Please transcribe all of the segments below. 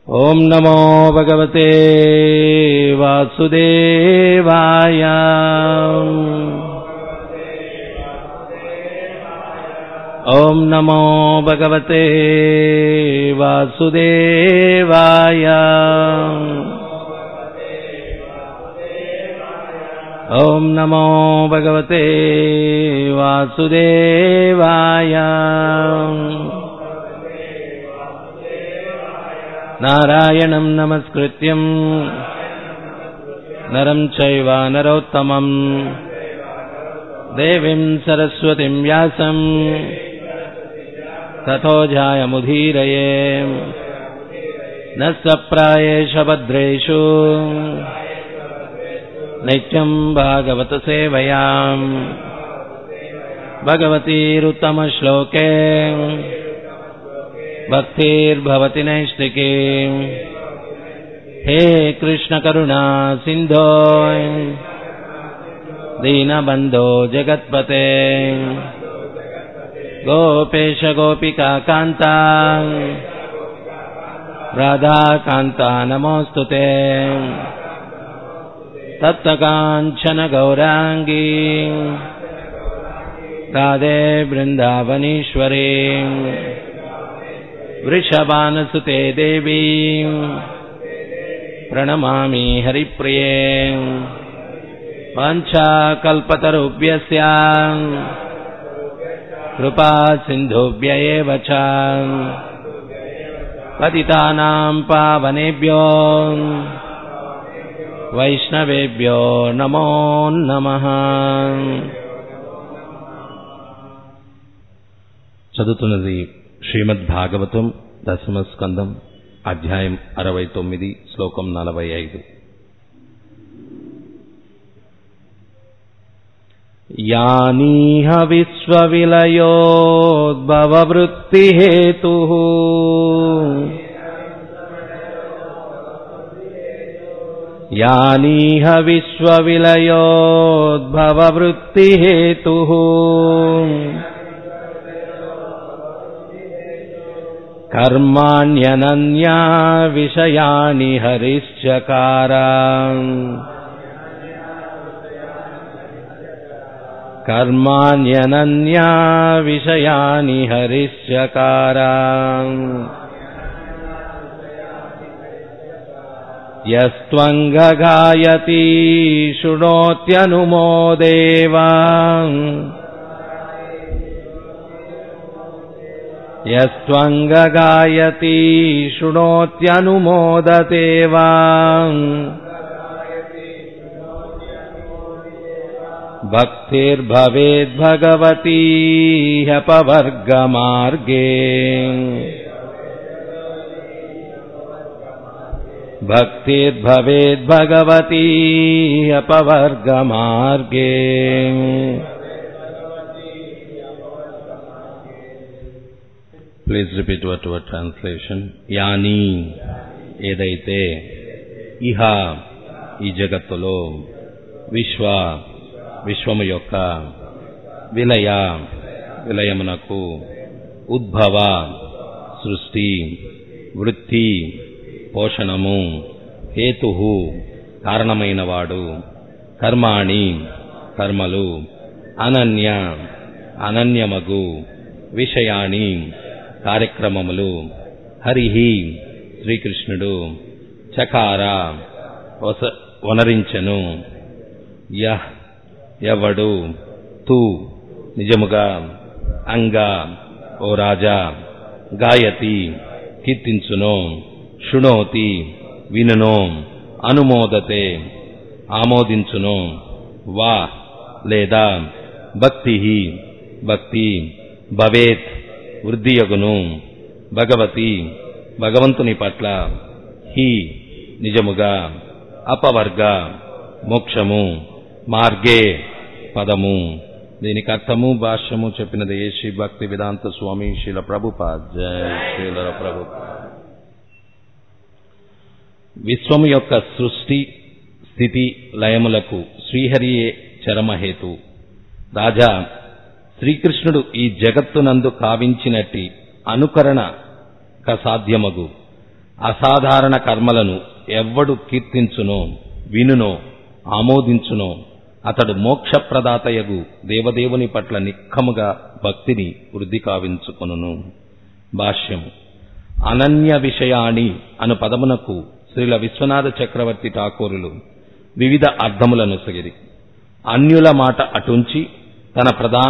ॐ नमो भगवते वासुदेवाय ॐ नमो भगवते वासुदेवाय ॐ नमो भगवते वासुदेवाय नारायणम् नमस्कृत्यम् नरम् चैव नरोत्तमम् देवीम् सरस्वतीम् व्यासम् ततो जायमुदीरये न स प्रायेष भद्रेषु नित्यम् भागवतसेवयाम् भगवतीरुत्तमश्लोके भक्तिर्भवति नैष्टिके हे कृष्णकरुणा सिन्धो दीनबन्धो जगत्पते गोपेश गोपिका कान्ता राधाकान्ता नमोऽस्तु ते तप्तकाञ्चन गौराङ्गी राधे बृन्दावनीश्वरी वृषभानुसुते देवी प्रणमामि हरिप्रिये पञ्चाकल्पतरुभ्यस्य कृपा सिन्धुभ्य एव च पतितानाम् पावनेभ्यो వైష్ణవేభ్యో నమో నమ చదువుతున్నది శ్రీమద్ భాగవతం దశమ స్కందం అధ్యాయం అరవై తొమ్మిది శ్లోకం నలభై ఐదు యానీహ విశ్వవిలయోద్భవవృత్తిహేతు यानीह विश्वविलयोद्भववृत्तिहेतुः कर्माण्यनन्या विषयाणि हरिश्चकारा कर्माण्यनन्या विषयाणि हरिश्चकारा यस्त्वङ्गगायती शृणोत्यनुमोदेवा यस्त्वङ्गगायती शृणोत्यनुमोदते वा भक्तिर्भवेद्भगवती ह्यपवर्गमार्गे भक्तिर्भवेद्भगवती अपवर्गमार्गे please repeat what your translation యాని ఏదైతే ఇహ ఈ జగత్తులో విశ్వ విశ్వము యొక్క విలయ విలయమునకు ఉద్భవ సృష్టి వృత్తి పోషణము హేతు కారణమైనవాడు కర్మాణి కర్మలు అనన్య అనన్యమగు విషయాణి కార్యక్రమములు హరిహి శ్రీకృష్ణుడు చకార వస వనరించెను యహ్ ఎవడు తూ నిజముగా అంగ ఓ రాజా గాయతి కీర్తించును శృణోతి వినును అనుమోదతే ఆమోదించును వా లేదా భక్తి భక్తి భవేత్ వృద్ధియగును భగవతి భగవంతుని పట్ల హి నిజముగా అపవర్గ మోక్షము మార్గే పదము దీనికి అర్థము భాష్యము చెప్పినది ఏ శ్రీ భక్తి వేదాంత స్వామి శీల ప్రభుపాద్ జయ శ్రీల ప్రభుపాద్ విశ్వము యొక్క సృష్టి స్థితి లయములకు శ్రీహరియే చరమహేతు రాజా శ్రీకృష్ణుడు ఈ జగత్తునందు కావించినట్టి అనుకరణ సాధ్యమగు అసాధారణ కర్మలను ఎవ్వడు కీర్తించునో వినునో ఆమోదించునో అతడు మోక్షప్రదాతయగు దేవదేవుని పట్ల నిక్కముగా భక్తిని వృద్ధి కావించుకొనును భాష్యం అనన్య విషయాణి అను పదమునకు శ్రీల విశ్వనాథ చక్రవర్తి ఠాకూరులు వివిధ అర్థములను సగిరి అన్యుల మాట అటుంచి తన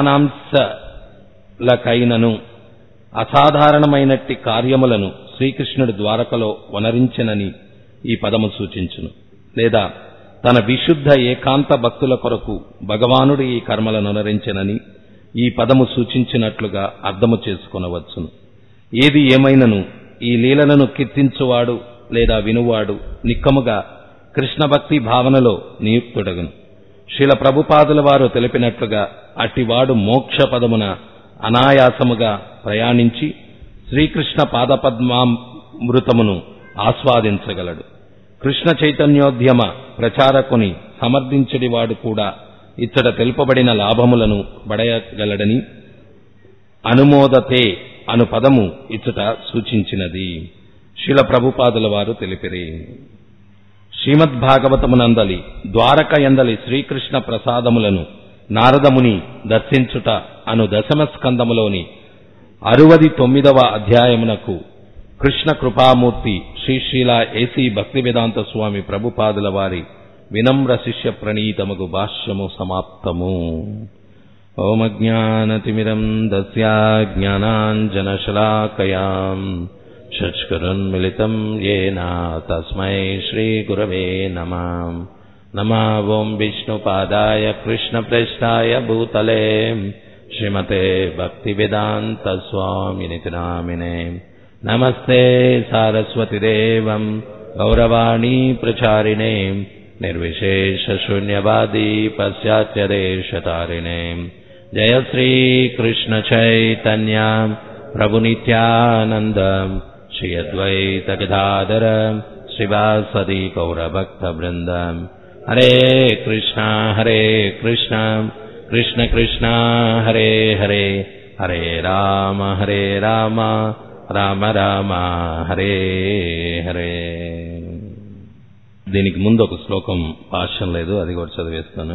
ప్రధానాంశలకైనను అసాధారణమైనట్టి కార్యములను శ్రీకృష్ణుడి ద్వారకలో వనరించెనని ఈ పదము సూచించును లేదా తన విశుద్ధ ఏకాంత భక్తుల కొరకు భగవానుడు ఈ కర్మలను అనురించెనని ఈ పదము సూచించినట్లుగా అర్థము చేసుకొనవచ్చును ఏది ఏమైనను ఈ లీలలను కీర్తించువాడు లేదా వినువాడు నిక్కముగా కృష్ణ భక్తి భావనలో నియుక్తుడగును శిల ప్రభుపాదుల వారు తెలిపినట్లుగా అట్టివాడు మోక్ష పదమున అనాయాసముగా ప్రయాణించి శ్రీకృష్ణ పాదపద్మామృతమును ఆస్వాదించగలడు కృష్ణ చైతన్యోద్యమ ప్రచారకుని సమర్థించడివాడు కూడా ఇచ్చట తెలుపబడిన లాభములను బడయగలడని అనుమోదతే అను పదము ఇచ్చట సూచించినది శిల ప్రభుపాదుల వారు తెలిపిరి శ్రీమద్భాగవతమునందలి ద్వారక ఎందలి శ్రీకృష్ణ ప్రసాదములను నారదముని దర్శించుట అను దశమ స్కందములోని అరువది తొమ్మిదవ అధ్యాయమునకు కృష్ణ కృపామూర్తి శ్రీశీల ఏసీ భక్తి వేదాంత స్వామి ప్రభుపాదుల వారి వినమ్ర శిష్య ప్రణీతముగు భాష్యము సమాప్తము ఓమజ్ఞానతిమిరం దస్యా జ్ఞానాంజనశలాకయాం షష్కరున్మిళితం येन తస్మై శ్రీగురవే నమः नमः ॐ विष्णुपादाय कृष्णप्रेष्ठाय भूतले श्रीमते भक्तिवेदान्तस्वामिनिति नामिने नमस्ते सारस्वतिदेवम् गौरवाणी प्रचारिणे निर्विशेषशून्यवादी पश्चात्यदेशतारिणे जय श्रीकृष्णचैतन्या प्रभुनित्यानन्द श्री अद्वैतगदाधर श्रीवासदि गौरभक्तवृन्द हरे कृष्णा हरे कृष्णा कृष्ण कृष्णा हरे हरे हरे राम हरे राम రామ రామ హరే హరే దీనికి ముందు ఒక శ్లోకం భాష్యం లేదు అది కూడా చదివేస్తాను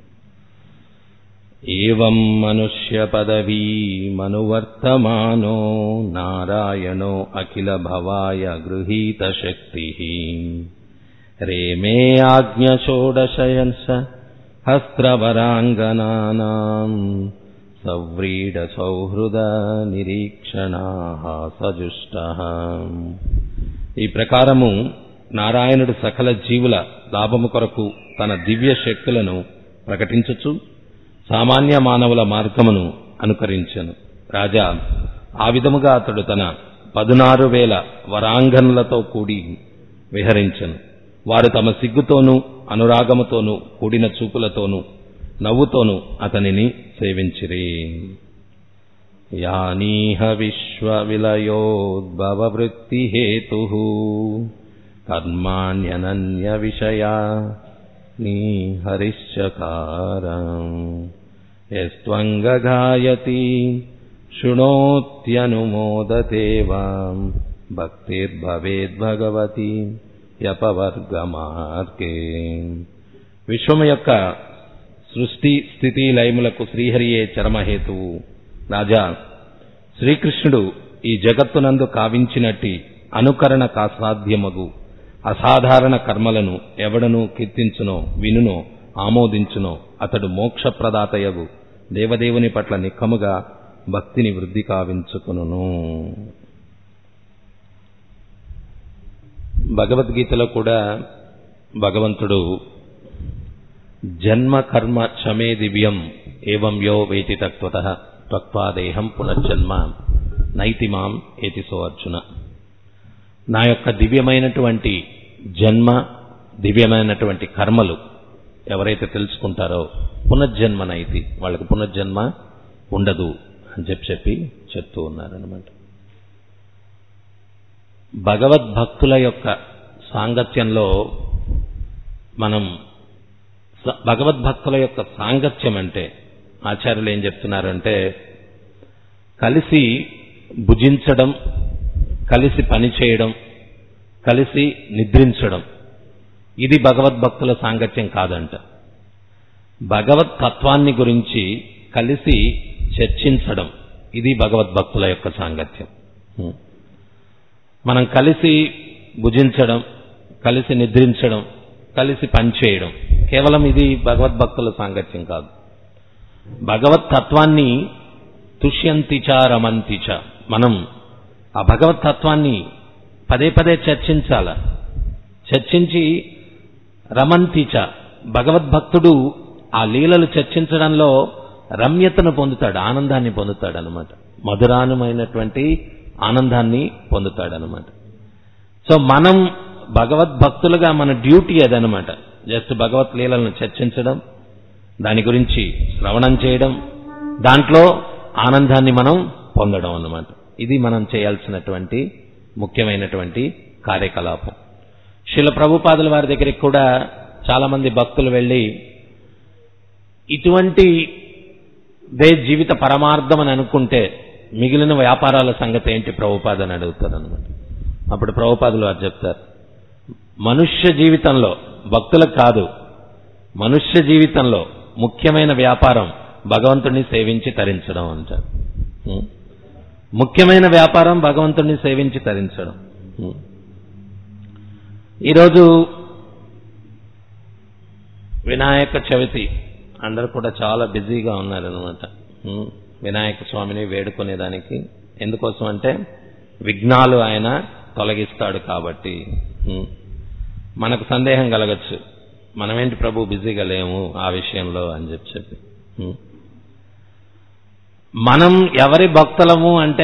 ఏం మనుష్య పదవీ మనువర్తమానో నారాయణో అఖిల భవాయ గృహీత శక్తి రేమే ఆజ్ఞ షోడశయన్స్ హస్త్రవరాంగనానాం సవ్రీడ సౌహృద నిరీక్షణా సజుష్ట ఈ ప్రకారము నారాయణుడు సకల జీవుల లాభము కొరకు తన దివ్య శక్తులను ప్రకటించుచు సామాన్య మానవుల మార్గమును అనుకరించెను రాజా ఆ విధముగా అతడు తన పదునారు వేల వరాంగనులతో కూడి విహరించెను వారు తమ సిగ్గుతోనూ అనురాగముతోనూ కూడిన చూపులతోనూ నవ్వుతోనూ అతనిని సేవించిరి యానీహ విశ్వవిలయోద్భవవృత్తిహేతు కర్మాణ్యనన్య విషయా నీ హరిశ్చకారం యస్త్వంగగాయతి శృణోత్యనుమోదతే వాం భక్తిర్భవేద్భగవతి యపవర్గమార్గే విశ్వము యొక్క సృష్టి స్థితి లయములకు శ్రీహరియే చరమహేతువు రాజా శ్రీకృష్ణుడు ఈ జగత్తునందు కావించినట్టి అనుకరణ కాసాధ్యమగు అసాధారణ కర్మలను ఎవడను కీర్తించునో వినునో ఆమోదించునో అతడు మోక్షప్రదాతయగు దేవదేవుని పట్ల నిక్కముగా భక్తిని వృద్ధి కావించుకును భగవద్గీతలో కూడా భగవంతుడు జన్మ కర్మ చమే దివ్యం ఏవం యో వేతి తత్వత తత్వాదేహం పునర్జన్మ నైతి మాం ఏతి సో అర్జున నా యొక్క దివ్యమైనటువంటి జన్మ దివ్యమైనటువంటి కర్మలు ఎవరైతే తెలుసుకుంటారో పునర్జన్మ నైతి వాళ్ళకి పునర్జన్మ ఉండదు అని చెప్పి చెప్పి చెప్తూ ఉన్నారనమాట భగవద్భక్తుల యొక్క సాంగత్యంలో మనం స- భగవద్భక్తుల యొక్క సాంగత్యం అంటే ఆచార్యులు ఏం చెప్తున్నారంటే కలిసి భుజించడం కలిసి పని చేయడం కలిసి నిద్రించడం ఇది భగవద్భక్తుల సాంగత్యం కాదంట భగవత్ తత్వాన్ని గురించి కలిసి చర్చించడం ఇది భగవద్భక్తుల యొక్క సాంగత్యం హ్మ్. మనం కలిసి భుజించడం కలిసి నిద్రించడం కలిసి పనిచేయడం కేవలం ఇది భగవద్భక్తుల సాంగత్యం కాదు భగవత్ తత్వాన్ని తుష్యంతిచ రమంతిచ మనం ఆ భగవత్ తత్వాన్ని పదే పదే చర్చించాల చర్చించి రమంతిచ భగవద్భక్తుడు ఆ లీలలు చర్చించడంలో రమ్యతను పొందుతాడు ఆనందాన్ని పొందుతాడు అనమాట మధురానుమైనటువంటి ఆనందాన్ని పొందుతాడు అనమాట సో మనం భగవద్భక్తులుగా మన డ్యూటీ అదనమాట జస్ట్ భగవత్ లీలలను చర్చించడం దాని గురించి శ్రవణం చేయడం దాంట్లో ఆనందాన్ని మనం పొందడం అన్నమాట ఇది మనం చేయాల్సినటువంటి ముఖ్యమైనటువంటి కార్యకలాపం శిల ప్రభుపాదుల వారి దగ్గరికి కూడా చాలా మంది భక్తులు వెళ్ళి ఇటువంటి దే జీవిత పరమార్థం అని అనుకుంటే మిగిలిన వ్యాపారాల సంగతి ఏంటి ప్రభుపాద అని అడుగుతారు అనమాట అప్పుడు ప్రభుపాదులు వారు చెప్తారు మనుష్య జీవితంలో భక్తులకు కాదు మనుష్య జీవితంలో ముఖ్యమైన వ్యాపారం భగవంతుడిని సేవించి తరించడం అంటారు ఉం? ముఖ్యమైన వ్యాపారం భగవంతుడిని సేవించి తరించడం ఉం. ఈరోజు వినాయక చవితి అందరూ కూడా చాలా బిజీగా ఉన్నారనమాట ఉం. వినాయక స్వామిని వేడుకునేదానికి ఎందుకోసం అంటే విఘ్నాలు ఆయన తొలగిస్తాడు కాబట్టి ఉం. మనకు సందేహం కలగచ్చు మనమేంటి ప్రభు బిజీగా లేము ఆ విషయంలో అని చెప్పి చెప్పి ఉం. మనం ఎవరి భక్తులము అంటే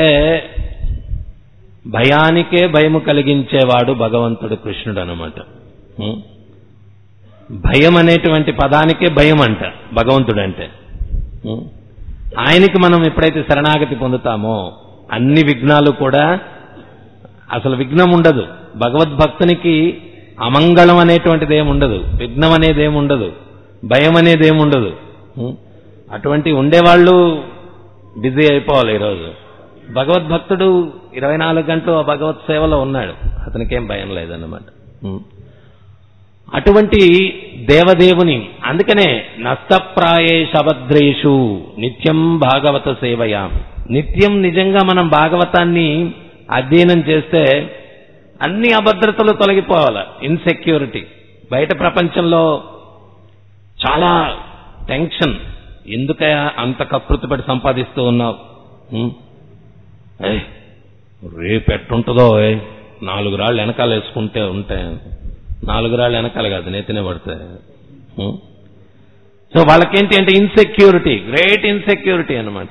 భయానికే భయము కలిగించేవాడు భగవంతుడు కృష్ణుడు అనమాట ఉం? భయం అనేటువంటి పదానికే భయం అంట భగవంతుడు అంటే ఉం? ఆయనకి మనం ఎప్పుడైతే శరణాగతి పొందుతామో అన్ని విఘ్నాలు కూడా అసలు విఘ్నం ఉండదు భగవద్భక్తునికి అమంగళం అనేటువంటిది ఏమి ఉండదు విఘ్నం అనేది ఏమి ఉండదు భయం అనేది ఏమి ఉండదు ఉం? అటువంటి ఉండేవాళ్ళు బిజీ అయిపోవాలి ఈరోజు భగవద్భక్తుడు ఇరవై నాలుగు గంటలు ఆ భగవత్ సేవలో ఉన్నాడు అతనికేం భయం లేదన్నమాట ఉం. అటువంటి దేవదేవుని అందుకనే నష్టప్రాయే శబద్రేషు నిత్యం భాగవత సేవయా నిత్యం నిజంగా మనం భాగవతాన్ని అధ్యయనం చేస్తే అన్ని అభద్రతలు తొలగిపోవాలి ఇన్సెక్యూరిటీ బయట ప్రపంచంలో చాలా టెన్షన్ ఎందుకయా అంత కకృతిపడి సంపాదిస్తూ ఉన్నావు ఉం? ఏయ్, రేపు ఎట్టుంటుందో ఏయ్, నాలుగు రాళ్ళు వెనకాల వేసుకుంటే ఉంటే నాలుగు రాళ్ళు వెనకాల కాదు నెత్తినే పడతాయి ఉం? సో వాళ్ళకేంటి అంటే ఇన్సెక్యూరిటీ గ్రేట్ ఇన్సెక్యూరిటీ అనమాట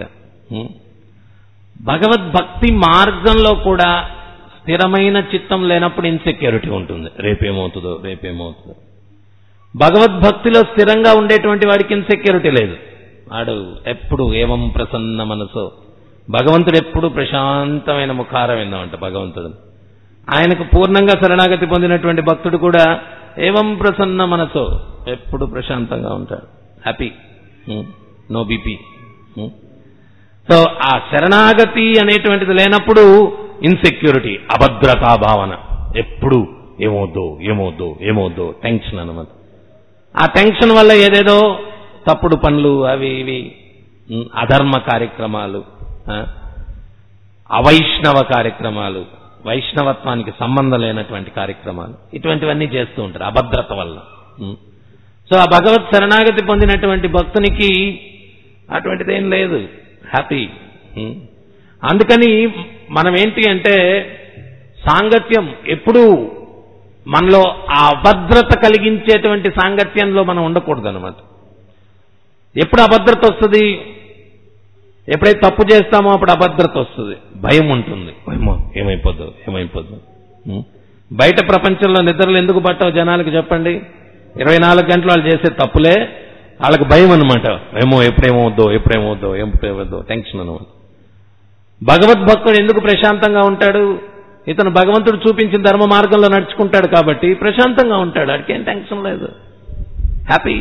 భగవద్భక్తి మార్గంలో కూడా స్థిరమైన చిత్తం లేనప్పుడు ఇన్సెక్యూరిటీ ఉంటుంది రేపేమవుతుందో రేపేమవుతుందో భగవద్భక్తిలో స్థిరంగా ఉండేటువంటి వాడికి ఇన్సెక్యూరిటీ లేదు వాడు ఎప్పుడు ఏవం ప్రసన్న మనసు భగవంతుడు ఎప్పుడు ప్రశాంతమైన ముఖారం విందామంట భగవంతుడు ఆయనకు పూర్ణంగా శరణాగతి పొందినటువంటి భక్తుడు కూడా ఏవం ప్రసన్న మనసు ఎప్పుడు ప్రశాంతంగా ఉంటాడు హ్యాపీ నో బీపీ సో ఆ శరణాగతి అనేటువంటిది లేనప్పుడు ఇన్సెక్యూరిటీ అభద్రతా భావన ఎప్పుడు ఏమవుద్దో ఏమవుద్దో ఏమవుద్దో టెన్షన్ అనమాట ఆ టెన్షన్ వల్ల ఏదేదో తప్పుడు పనులు అవి ఇవి ఉమ్, అధర్మ కార్యక్రమాలు ఆ, అవైష్ణవ కార్యక్రమాలు వైష్ణవత్వానికి సంబంధం లేనటువంటి కార్యక్రమాలు ఇటువంటివన్నీ చేస్తూ ఉంటారు అభద్రత వల్ల ఉమ్. సో ఆ భగవత్ శరణాగతి పొందినటువంటి భక్తునికి అటువంటిదేం లేదు హ్యాపీ ఉమ్. అందుకని మనం ఏంటి అంటే సాంగత్యం ఎప్పుడూ మనలో ఆ అభద్రత కలిగించేటువంటి సాంగత్యంలో మనం ఉండకూడదు అనమాట ఎప్పుడు అభద్రత వస్తుంది ఎప్పుడైతే తప్పు చేస్తామో అప్పుడు అభద్రత వస్తుంది భయం ఉంటుంది భయమో ఏమైపోద్దు ఏమైపోద్దు ఉం? బయట ప్రపంచంలో నిద్రలు ఎందుకు పట్టవు జనాలకు చెప్పండి ఇరవై నాలుగు గంటలు వాళ్ళు చేసే తప్పులే వాళ్ళకి భయం అనమాట ఏమో ఎప్పుడేమవుద్దో ఎప్పుడేమవుద్దో ఎప్పుడేమవుద్దో టెన్షన్ అనమాట భగవద్భక్తుడు ఎందుకు ప్రశాంతంగా ఉంటాడు ఇతను భగవంతుడు చూపించిన ధర్మ మార్గంలో నడుచుకుంటాడు కాబట్టి ప్రశాంతంగా ఉంటాడు వాడికి ఏం టెన్షన్ లేదు హ్యాపీ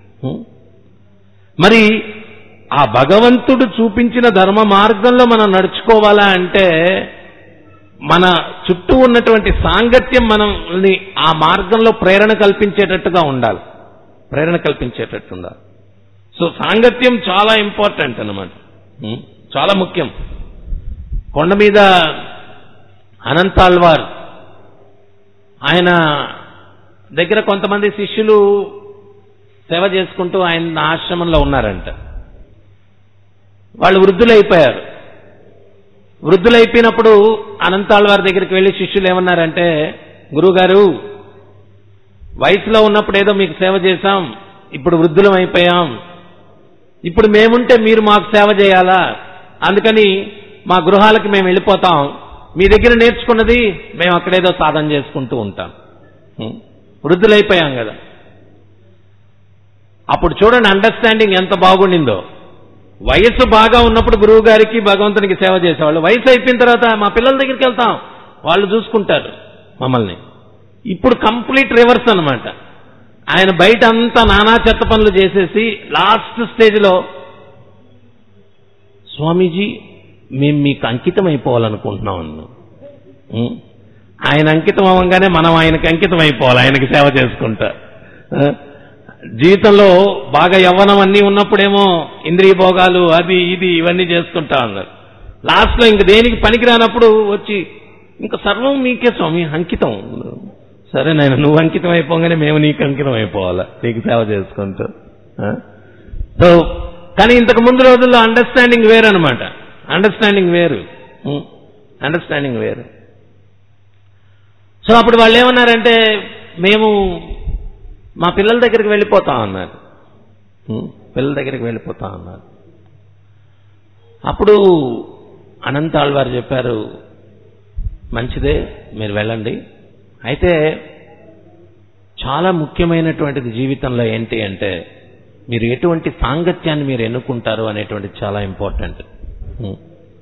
మరి ఆ భగవంతుడు చూపించిన ధర్మ మార్గంలో మనం నడుచుకోవాలా అంటే మన చుట్టూ ఉన్నటువంటి సాంగత్యం మనల్ని ఆ మార్గంలో ప్రేరణ కల్పించేటట్టుగా ఉండాలి ప్రేరణ కల్పించేటట్టు ఉండాలి సో సాంగత్యం చాలా ఇంపార్టెంట్ అన్నమాట ఉం? చాలా ముఖ్యం కొండ మీద అనంతాళ్వార్ ఆయన దగ్గర కొంతమంది శిష్యులు సేవ చేసుకుంటూ ఆయన ఆశ్రమంలో ఉన్నారంట వాళ్ళు వృద్ధులైపోయారు వృద్ధులైపోయినప్పుడు అనంతాళ్వారి దగ్గరికి వెళ్లి శిష్యులు ఏమన్నారంటే గురుగారు వయసులో ఉన్నప్పుడు ఏదో మీకు సేవ చేశాం ఇప్పుడు వృద్ధులం అయిపోయాం ఇప్పుడు మేముంటే మీరు మాకు సేవ చేయాలా అందుకని మా గృహాలకి మేము వెళ్ళిపోతాం మీ దగ్గర నేర్చుకున్నది మేము అక్కడేదో సాధన చేసుకుంటూ ఉంటాం హ్మ్. వృద్ధులైపోయాం కదా అప్పుడు చూడండి అండర్స్టాండింగ్ ఎంత బాగుండిందో వయసు బాగా ఉన్నప్పుడు గురువు గారికి భగవంతునికి సేవ చేసేవాళ్ళు వయసు అయిపోయిన తర్వాత మా పిల్లల దగ్గరికి వెళ్తాం వాళ్ళు చూసుకుంటారు మమ్మల్ని ఇప్పుడు కంప్లీట్ రివర్స్ అన్నమాట ఆయన బయట అంతా నానా చెత్త పనులు చేసేసి లాస్ట్ స్టేజ్లో స్వామీజీ మేము మీకు అంకితం అయిపోవాలనుకుంటున్నాం అన్నాం ఉం? ఆయన అంకితం అవ్వగానే మనం ఆయనకి అంకితం అయిపోవాలి ఆయనకి సేవ చేసుకుంటా ఆ? జీవితంలో బాగా యవ్వనం అన్నీ ఉన్నప్పుడేమో ఇంద్రియ భోగాలు అది ఇది ఇవన్నీ చేసుకుంటా ఉన్నారు లాస్ట్లో ఇంక దేనికి పనికిరానప్పుడు వచ్చి ఇంకా సర్వం నీకే స్వామి అంకితం సరే నేను నువ్వు అంకితం అయిపోగానే మేము నీకు అంకితం అయిపోవాలా నీకు సేవ చేసుకుంటూ ఆ? సో కానీ ఇంతకు ముందు రోజుల్లో అండర్స్టాండింగ్ వేరు అనమాట అండర్స్టాండింగ్ వేరు అండర్స్టాండింగ్ వేరు సో అప్పుడు వాళ్ళు ఏమన్నారంటే మేము మా పిల్లల దగ్గరికి వెళ్ళిపోతాం అన్నారు ఉం? పిల్లల దగ్గరికి వెళ్ళిపోతాం అన్నారు అప్పుడు అనంత ఆళ్వారు చెప్పారు మంచిదే మీరు వెళ్ళండి అయితే చాలా ముఖ్యమైనటువంటిది జీవితంలో ఏంటి అంటే మీరు ఎటువంటి సాంగత్యాన్ని మీరు ఎన్నుకుంటారు అనేటువంటిది చాలా ఇంపార్టెంట్ ఉం.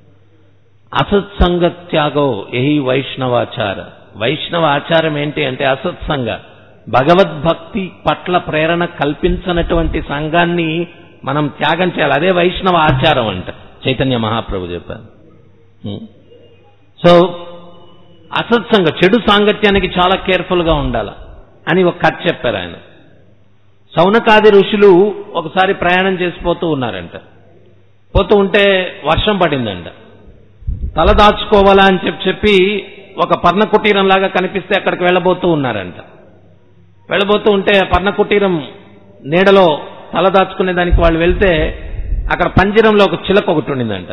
అసత్సంగత్యాగో ఎహి వైష్ణవాచార వైష్ణవ ఆచారం ఏంటి అంటే అసత్సంగ భగవద్భక్తి పట్ల ప్రేరణ కల్పించనటువంటి సంఘాన్ని మనం త్యాగం చేయాలి అదే వైష్ణవ ఆచారం అంట చైతన్య మహాప్రభు చెప్పారు ఉం. సో అసత్సంగ చెడు సాంగత్యానికి చాలా కేర్ఫుల్ గా ఉండాలి అని ఒక కథ చెప్పారు ఆయన సౌనకాది ఋషులు ఒకసారి ప్రయాణం చేసిపోతూ ఉన్నారంట పోతూ ఉంటే వర్షం పడిందంట తల దాచుకోవాలా అని చెప్పి చెప్పి ఒక పర్ణ కుటీరం లాగా కనిపిస్తే అక్కడికి వెళ్ళబోతూ ఉన్నారంట వెళ్ళబోతూ ఉంటే ఆ పర్ణ కుటీరం నీడలో తల దాచుకునే దానికి వాళ్ళు వెళ్తే అక్కడ పంజరంలో ఒక చిలక ఒకటి ఉండిందంట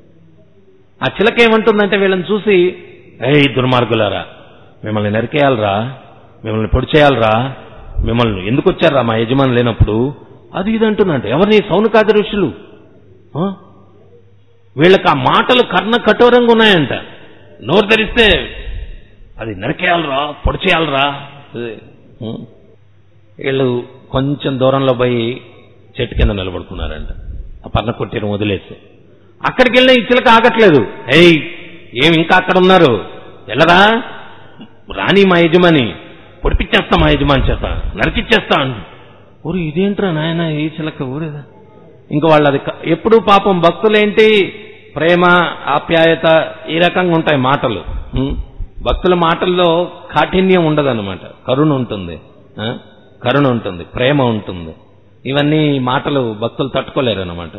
ఆ చిలక ఏమంటుందంటే వీళ్ళని చూసి ఏయ్ దుర్మార్గులారా మిమ్మల్ని నరికేయాలరా మిమ్మల్ని పొడి చేయాలరా మిమ్మల్ని ఎందుకు వచ్చారా మా యజమాని లేనప్పుడు అది ఇది అంటున్నట్టు ఎవరిని సౌనకాది ఋషులు ఆ? వీళ్ళకి ఆ మాటలు కర్ణ కఠోరంగా ఉన్నాయంట నోరు ధరిస్తే అది నరికేయాలరా పొడి చేయాలరా ఇది. ఉం. వీళ్ళు కొంచెం దూరంలో పోయి చెట్టు కింద నిలబడుకున్నారంట ఆ పర్ణ కొట్టిన వదిలేసి అక్కడికి వెళ్ళిన ఈ చిలక ఆగట్లేదు ఏయ్ ఏం ఇంకా అక్కడ ఉన్నారు వెళ్ళరా రాని మా యజమాని పొడిపిచ్చేస్తా మా యజమాని చేత నరికిచ్చేస్తా అంట ఊరు ఇదేంట్రా నాయన ఈ చిలక ఊరేదా ఇంకా వాళ్ళు అది క- ఎప్పుడు పాపం భక్తులేంటి ప్రేమ ఆప్యాయత ఈ రకంగా ఉంటాయి మాటలు ఉం? భక్తుల మాటల్లో కాఠిన్యం ఉండదన్నమాట కరుణ ఉంటుంది ఆ? కరుణ ఉంటుంది ప్రేమ ఉంటుంది ఇవన్నీ మాటలు భక్తులు తట్టుకోలేరు అనమాట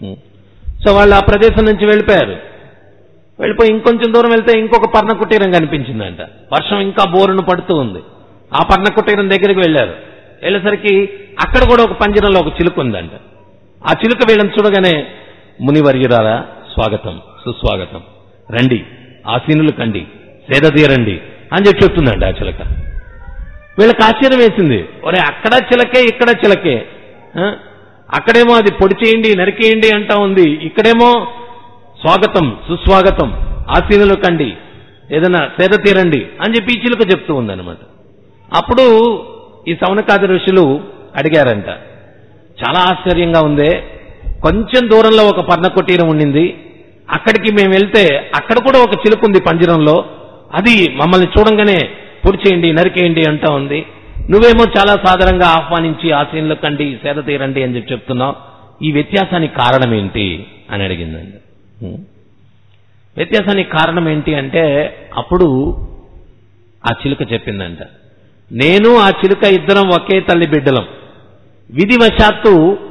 సో వాళ్ళు ఆ ప్రదేశం నుంచి వెళ్ళిపోయారు వెళ్ళిపోయి ఇంకొంచెం దూరం వెళ్తే ఇంకొక పర్ణ కుటీరం కనిపించిందంట వర్షం ఇంకా బోరును పడుతూ ఉంది ఆ పర్ణ కుటీరం దగ్గరికి వెళ్ళారు వెళ్ళేసరికి అక్కడ కూడా ఒక పంజరంలో ఒక చిలుక ఉందంట ఆ చిలుక వీళ్ళని చూడగానే మునివర్యురారా స్వాగతం సుస్వాగతం రండి ఆసీనులు కండి సేద తీరండి అని చెప్పి చెప్తుందండి ఆ చిలక వీళ్ళకి ఆశ్చర్యం వేసింది ఒరే అక్కడ చిలకే ఇక్కడ చిలకే ఆ? అక్కడేమో అది పొడి చేయండి నరికేయండి అంటా ఉంది ఇక్కడేమో స్వాగతం సుస్వాగతం ఆసీనులు కండి ఏదైనా సేద తీరండి అని చెప్పి ఈ చిలుక చెప్తూ ఉందన్నమాట అప్పుడు ఈ సౌనకాది ఋషులు అడిగారంట చాలా ఆశ్చర్యంగా ఉందే కొంచెం దూరంలో ఒక పర్ణ కుటీరం ఉండింది అక్కడికి మేము వెళ్తే అక్కడ కూడా ఒక చిలుక ఉంది పంజరంలో అది మమ్మల్ని చూడంగానే పొడి చేయండి నరికేయండి అంటా ఉంది నువ్వేమో చాలా సాధారణంగా ఆహ్వానించి ఆశీనులు కండి సేద తీరండి అని చెప్పి చెప్తున్నావు ఈ వ్యత్యాసానికి కారణం ఏంటి అని అడిగిందండి హ్మ్. వ్యత్యాసానికి కారణం ఏంటి అంటే అప్పుడు ఆ చిలుక చెప్పిందంట నేను ఆ చిలుక ఇద్దరం ఒకే తల్లి బిడ్డలం విధివశాత్తు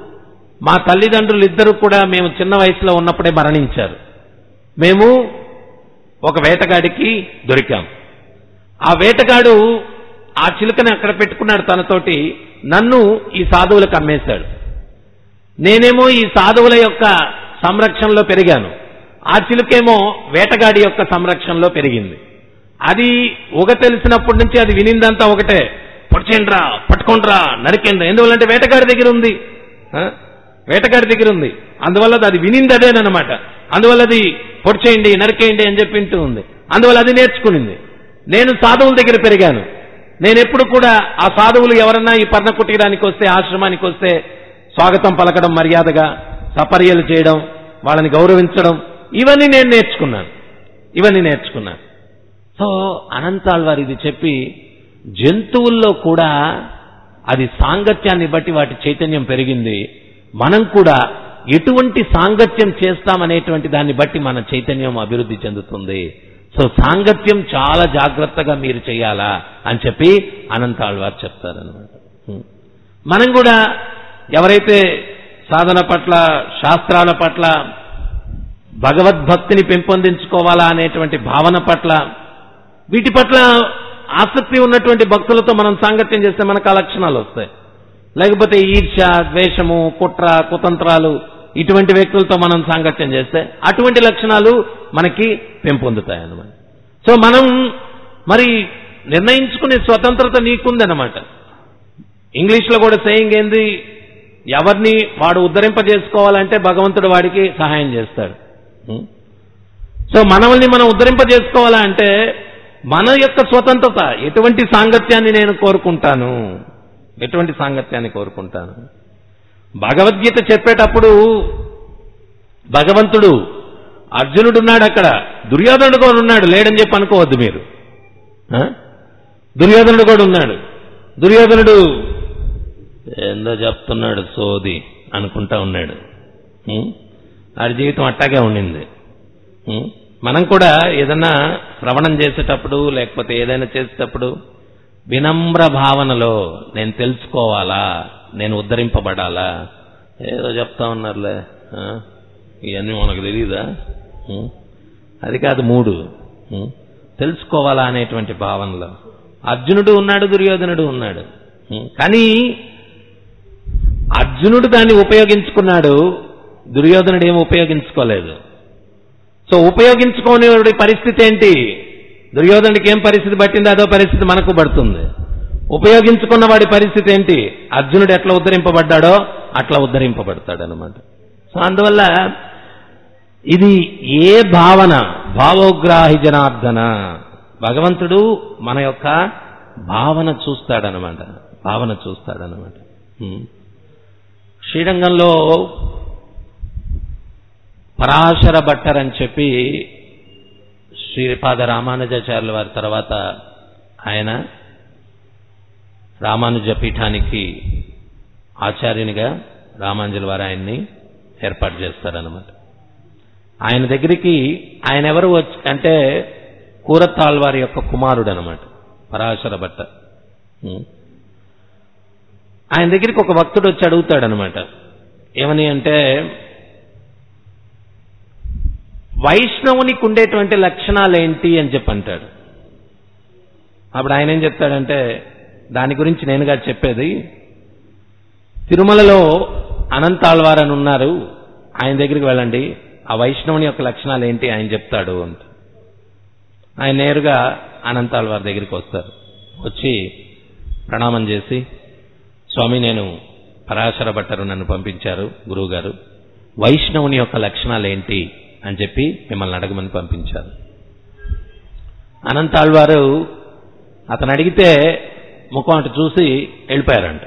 మా తల్లిదండ్రులు ఇద్దరు కూడా మేము చిన్న వయసులో ఉన్నప్పుడే మరణించారు మేము ఒక వేటగాడికి దొరికాం ఆ వేటగాడు ఆ చిలుకని అక్కడ పెట్టుకున్నాడు తనతోటి నన్ను ఈ సాధువులకు అమ్మేశాడు నేనేమో ఈ సాధువుల యొక్క సంరక్షణలో పెరిగాను ఆ చిలుకేమో వేటగాడి యొక్క సంరక్షణలో పెరిగింది అది ఒక తెలిసినప్పటి నుంచి అది వినిందంతా ఒకటే పట్టుచేయండిరా పట్టుకోండిరా నరికేండ్రా ఎందువల్లంటే వేటగాడి దగ్గర ఉంది ఆ? వేటగాడి దగ్గర ఉంది అందువల్ల అది వినింది అదేనమాట అందువల్ల అది పొడిచేయండి నరికేయండి అని చెప్పి వింటూ ఉంది అందువల్ల అది నేర్చుకునింది నేను సాధువుల దగ్గర పెరిగాను నేను ఎప్పుడు కూడా ఆ సాధువులు ఎవరన్నా ఈ పర్ణ కుటీరానికి వస్తే ఆశ్రమానికి వస్తే స్వాగతం పలకడం మర్యాదగా సపర్యలు చేయడం వాళ్ళని గౌరవించడం ఇవన్నీ నేను నేర్చుకున్నాను ఇవన్నీ నేర్చుకున్నాను సో అనంతాళ్ వారు ఇది చెప్పి జంతువుల్లో కూడా అది సాంగత్యాన్ని బట్టి వాటి చైతన్యం పెరిగింది మనం కూడా ఎటువంటి సాంగత్యం చేస్తామనేటువంటి దాన్ని బట్టి మన చైతన్యం అభివృద్ధి చెందుతుంది సో సాంగత్యం చాలా జాగ్రత్తగా మీరు చేయాలా అని చెప్పి అనంతాళ్ వారు చెప్తారనమాట మనం కూడా ఎవరైతే సాధన పట్ల శాస్త్రాల పట్ల భగవద్భక్తిని పెంపొందించుకోవాలా అనేటువంటి భావన పట్ల వీటి పట్ల ఆసక్తి ఉన్నటువంటి భక్తులతో మనం సాంగత్యం చేస్తే మనకు ఆ లక్షణాలు వస్తాయి లేకపోతే ఈర్ష ద్వేషము కుట్ర కుతంత్రాలు ఇటువంటి వ్యక్తులతో మనం సాంగత్యం చేస్తే అటువంటి లక్షణాలు మనకి పెంపొందుతాయి అన్నమాట సో మనం మరి నిర్ణయించుకునే స్వతంత్రత నీకుందన్నమాట ఇంగ్లీష్లో కూడా సేయింగ్ ఏంది ఎవరిని వాడు ఉద్ధరింపజేసుకోవాలంటే భగవంతుడు వాడికి సహాయం చేస్తాడు ఉం? సో మనల్ని మనం ఉద్ధరింపజేసుకోవాలా అంటే మన యొక్క స్వతంత్రత ఎటువంటి సాంగత్యాన్ని నేను కోరుకుంటాను ఎటువంటి సాంగత్యాన్ని కోరుకుంటాను భగవద్గీత చెప్పేటప్పుడు భగవంతుడు అర్జునుడు ఉన్నాడు అక్కడ దుర్యోధనుడు కూడా ఉన్నాడు లేడని చెప్పి అనుకోవద్దు మీరు ఆ? దుర్యోధనుడు కూడా ఉన్నాడు దుర్యోధనుడు ఏందో చెప్తున్నాడు సోది అనుకుంటా ఉన్నాడు ఉం? వాడి జీవితం అట్టాగే ఉండింది ఉం? మనం కూడా ఏదన్నా శ్రవణం చేసేటప్పుడు లేకపోతే ఏదైనా చేసేటప్పుడు వినమ్ర భావనలో నేను తెలుసుకోవాలా నేను ఉద్ధరింపబడాలా ఏదో చెప్తా ఉన్నారులే ఆ? ఇవన్నీ మనకు తెలియదా ఉం? అది కాదు మూడు ఉం? తెలుసుకోవాలా అనేటువంటి భావనలో అర్జునుడు ఉన్నాడు దుర్యోధనుడు ఉన్నాడు ఉం? కానీ అర్జునుడు దాన్ని ఉపయోగించుకున్నాడు దుర్యోధనుడు ఏమి ఉపయోగించుకోలేదు సో ఉపయోగించుకోని పరిస్థితి ఏంటి దుర్యోధనుడికి ఏం పరిస్థితి పట్టింది అదో పరిస్థితి మనకు పడుతుంది ఉపయోగించుకున్న వాడి పరిస్థితి ఏంటి అర్జునుడు ఎట్లా ఉద్ధరింపబడ్డాడో అట్లా ఉద్ధరింపబడతాడు అనమాట సో అందువల్ల ఇది ఏ భావన భావోగ్రాహి జనార్దన భగవంతుడు మన యొక్క భావన చూస్తాడనమాట భావన చూస్తాడనమాట ఉం. శ్రీరంగంలో పరాశర భట్టర్ అని చెప్పి శ్రీపాద రామానుజాచార్యుల వారి తర్వాత ఆయన రామానుజ పీఠానికి ఆచార్యునిగా రామానుజుల వారు ఆయన్ని ఏర్పాటు చేస్తారనమాట ఆయన దగ్గరికి ఆయన ఎవరు వచ్చి అంటే కూరత్తాళ్ వారి యొక్క కుమారుడు అనమాట పరాశర భట్ట ఉం. ఆయన దగ్గరికి ఒక భక్తుడు వచ్చి అడుగుతాడనమాట ఏమని అంటే వైష్ణవునికి ఉండేటువంటి లక్షణాలు ఏంటి అని చెప్పి అంటాడు అప్పుడు ఆయన ఏం చెప్తాడంటే దాని గురించి నేనుగా చెప్పేది తిరుమలలో అనంతాళ్వార్ అని ఉన్నారు ఆయన దగ్గరికి వెళ్ళండి ఆ వైష్ణవుని యొక్క లక్షణాలు ఏంటి ఆయన చెప్తాడు అంట ఆయన నేరుగా అనంతాళ్వారి దగ్గరికి వస్తారు వచ్చి ప్రణామం చేసి స్వామి నేను పరాశర భట్టరు నన్ను పంపించారు గురువుగారు వైష్ణవుని యొక్క లక్షణాలు ఏంటి అని చెప్పి మిమ్మల్ని అడగమని పంపించారు అనంతాళ్వారు అతను అడిగితే ముఖం అటు చూసి వెళ్ళిపోయారంట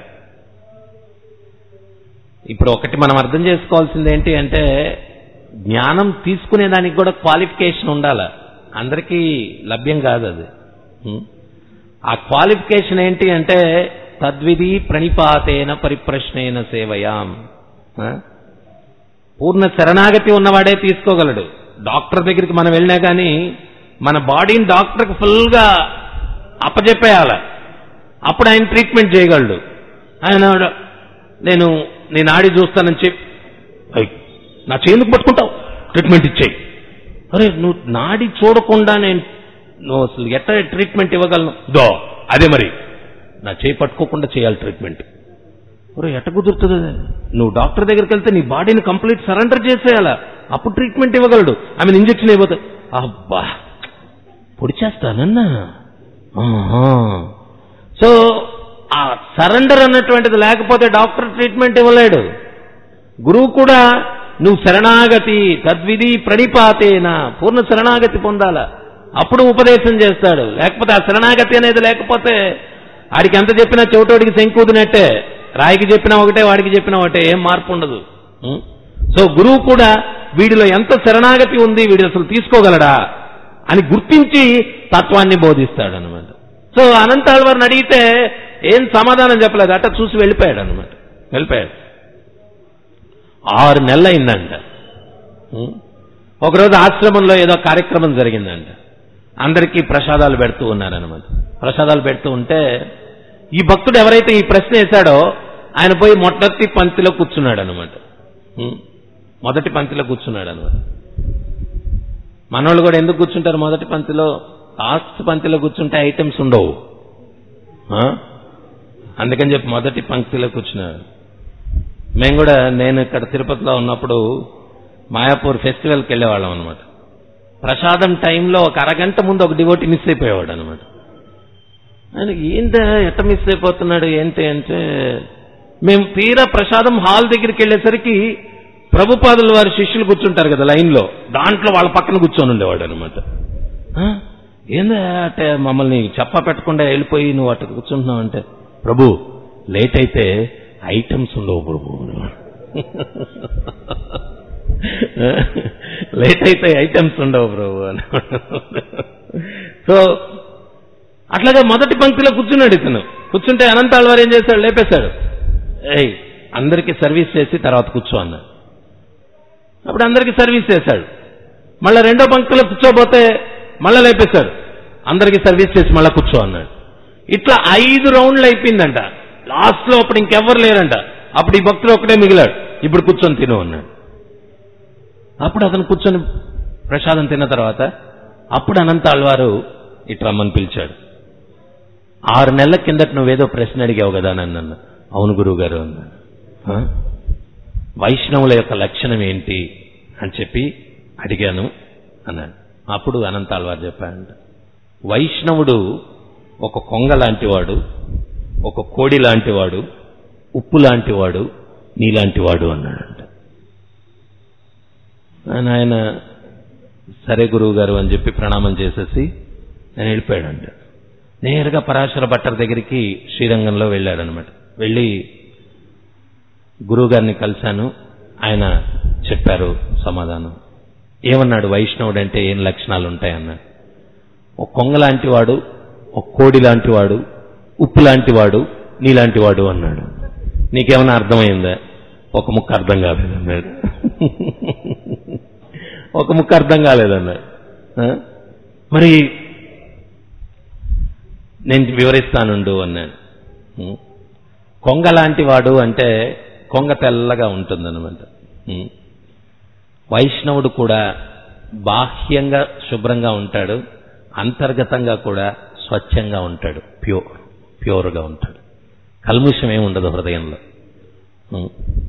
ఇప్పుడు ఒకటి మనం అర్థం చేసుకోవాల్సింది ఏంటి అంటే జ్ఞానం తీసుకునేదానికి కూడా క్వాలిఫికేషన్ ఉండాల అందరికీ లభ్యం కాదు అది ఉం? ఆ క్వాలిఫికేషన్ ఏంటి అంటే తద్విధి ప్రణిపాతేన పరిప్రశ్నేన సేవయాం ఆ? పూర్ణ శరణాగతి ఉన్నవాడే తీసుకోగలడు డాక్టర్ దగ్గరికి మనం వెళ్ళినా కానీ మన బాడీని డాక్టర్కి ఫుల్గా అప్పచెప్పేయాల అప్పుడు ఆయన ట్రీట్మెంట్ చేయగలడు ఆయన నేను నీ నాడి చూస్తానని చెప్పి "ఐ, నా చేందుకు పట్టుకుంటావు ట్రీట్మెంట్ ఇచ్చేయి అరే నువ్వు నాడి చూడకుండా నేను నువ్వు అసలు ఎట్లా ట్రీట్మెంట్ ఇవ్వగలను దో అదే మరి నా చేయి పట్టుకోకుండా చేయాలి ట్రీట్మెంట్ ఒరే ఎట్ట కుదురుతుంది అది? నువ్వు డాక్టర్ దగ్గరికి వెళ్తే నీ బాడీని కంప్లీట్ సరెండర్ చేసేయాలా అప్పుడు ట్రీట్మెంట్ ఇవ్వగలడు ఆమె ఇంజక్షన్ ఇవ్వదు అబ్బా పొడి చేస్తానన్నా ఆహా. సో ఆ సరెండర్ అన్నటువంటిది లేకపోతే డాక్టర్ ట్రీట్మెంట్ ఇవ్వలేడు గురువు కూడా నువ్వు శరణాగతి తద్విధి ప్రణిపాతేన పూర్ణ శరణాగతి పొందాల అప్పుడు ఉపదేశం చేస్తాడు లేకపోతే ఆ శరణాగతి అనేది లేకపోతే ఆడికి ఎంత చెప్పినా చెవిటోడికి శంకూదినట్టే రాయికి చెప్పినా ఒకటే వాడికి చెప్పినా ఒకటే ఏం మార్పు ఉండదు ఉం? సో గురువు కూడా వీడిలో ఎంత శరణాగతి ఉంది వీడు అసలు తీసుకోగలడా అని గుర్తించి తత్వాన్ని బోధిస్తాడు అనమాట సో అనంతాళ్ వారిని అడిగితే ఏం సమాధానం చెప్పలేదు అట్ట చూసి వెళ్ళిపోయాడు అనమాట వెళ్ళిపోయాడు ఆరు నెలలు అయిందంట ఉం? ఒకరోజు ఆశ్రమంలో ఏదో కార్యక్రమం జరిగిందంట అందరికీ ప్రసాదాలు పెడుతూ ఉన్నారనమాట ప్రసాదాలు పెడుతూ ఉంటే ఈ భక్తుడు ఎవరైతే ఈ ప్రశ్న వేశాడో ఆయన పోయి మొదటి పంక్తిలో కూర్చున్నాడు అనమాట మొదటి పంక్తిలో కూర్చున్నాడు అనమాట మనోళ్ళు కూడా ఎందుకు కూర్చుంటారు మొదటి పంక్తిలో లాస్ట్ పంక్తిలో కూర్చుంటే ఐటమ్స్ ఉండవు ఆ? అందుకని చెప్పి మొదటి పంక్తిలో కూర్చున్నాడు మేము కూడా నేను ఇక్కడ తిరుపతిలో ఉన్నప్పుడు మాయాపూర్ ఫెస్టివల్కి వెళ్ళేవాళ్ళం అనమాట ప్రసాదం టైంలో ఒక అరగంట ముందు ఒక డివోటి మిస్ అయిపోయేవాడు అనమాట ఆయన ఏంటి ఎట్ట మిస్ అయిపోతున్నాడు ఏంటి అంటే మేము తీరా ప్రసాదం హాల్ దగ్గరికి వెళ్ళేసరికి ప్రభుపాదుల వారి శిష్యులు కూర్చుంటారు కదా లైన్లో దాంట్లో వాళ్ళ పక్కన కూర్చొని ఉండేవాడు అనమాట ఏందా అంటే మమ్మల్ని చెప్ప పెట్టకుండా వెళ్ళిపోయి నువ్వు అటు కూర్చుంటున్నావు అంటే ప్రభు లేట్ అయితే ఐటమ్స్ ఉండవు ప్రభు లేట్ అయితే ఐటమ్స్ ఉండవు ప్రభు అని సో అట్లాగే మొదటి పంక్తిలో కూర్చున్నాడు ఇతను కూర్చుంటే అనంతాళ్ వారు ఏం చేశాడు లేపేశాడు ఏయ్ అందరికీ సర్వీస్ చేసి తర్వాత కూర్చో అన్నాడు అప్పుడు అందరికీ సర్వీస్ చేశాడు మళ్ళీ రెండో పంక్తిలో కూర్చోబోతే మళ్ళీ లేపేశాడు అందరికీ సర్వీస్ చేసి మళ్ళీ కూర్చో అన్నాడు ఇట్లా ఐదు రౌండ్లు అయిపోయిందంట లాస్ట్ లో అప్పుడు ఇంకెవ్వరు లేరంట అప్పుడు ఈ భక్తుడు ఒకటే మిగిలాడు ఇప్పుడు కూర్చొని తిను అన్నాడు అప్పుడు అతను కూర్చొని ప్రసాదం తిన్న తర్వాత అప్పుడు అనంత ఆళ్వారు ఇటు రమ్మని పిలిచాడు ఆరు నెలల కిందట నువ్వేదో ప్రశ్న అడిగావు కదా నన్ను అన్న అవును గురువు గారు అన్నాడు "ఆ? వైష్ణవుల యొక్క లక్షణం ఏంటి అని చెప్పి అడిగాను అన్నాడు అప్పుడు అనంత ఆళ్వారు చెప్పాడంట వైష్ణవుడు ఒక కొంగ లాంటివాడు ఒక కోడి లాంటివాడు ఉప్పు లాంటివాడు నీలాంటివాడు అన్నాడంట ఆయన ఆయన సరే గురువు గారు అని చెప్పి ప్రణామం చేసేసి నేను వెళ్ళిపోయాడంట నేరుగా పరాశర భట్టర్ దగ్గరికి శ్రీరంగంలో వెళ్ళాడనమాట వెళ్ళి గురువు గారిని కలిశాను ఆయన చెప్పారు సమాధానం ఏమన్నాడు వైష్ణవుడు అంటే ఏం లక్షణాలు ఉంటాయన్నాడు ఒక కొంగ లాంటి వాడు ఒక కోడి లాంటి వాడు ఉప్పు లాంటి వాడు నీలాంటి వాడు అన్నాడు నీకేమైనా అర్థమైందా ఒక ముక్క అర్థం కాలేదన్నాడు ఒక ముక్క అర్థం కాలేదన్నాడు ఆ? మరి నేను వివరిస్తానుండు అన్నాడు ఉం. కొంగ లాంటి వాడు అంటే కొంగ తెల్లగా ఉంటుందన్నమాట ఉం. వైష్ణవుడు కూడా బాహ్యంగా శుభ్రంగా ఉంటాడు అంతర్గతంగా కూడా స్వచ్ఛంగా ఉంటాడు ప్యూర్ ప్యూర్గా ఉంటాడు కల్ముషం ఏమి ఉండదు హృదయంలో ఉం.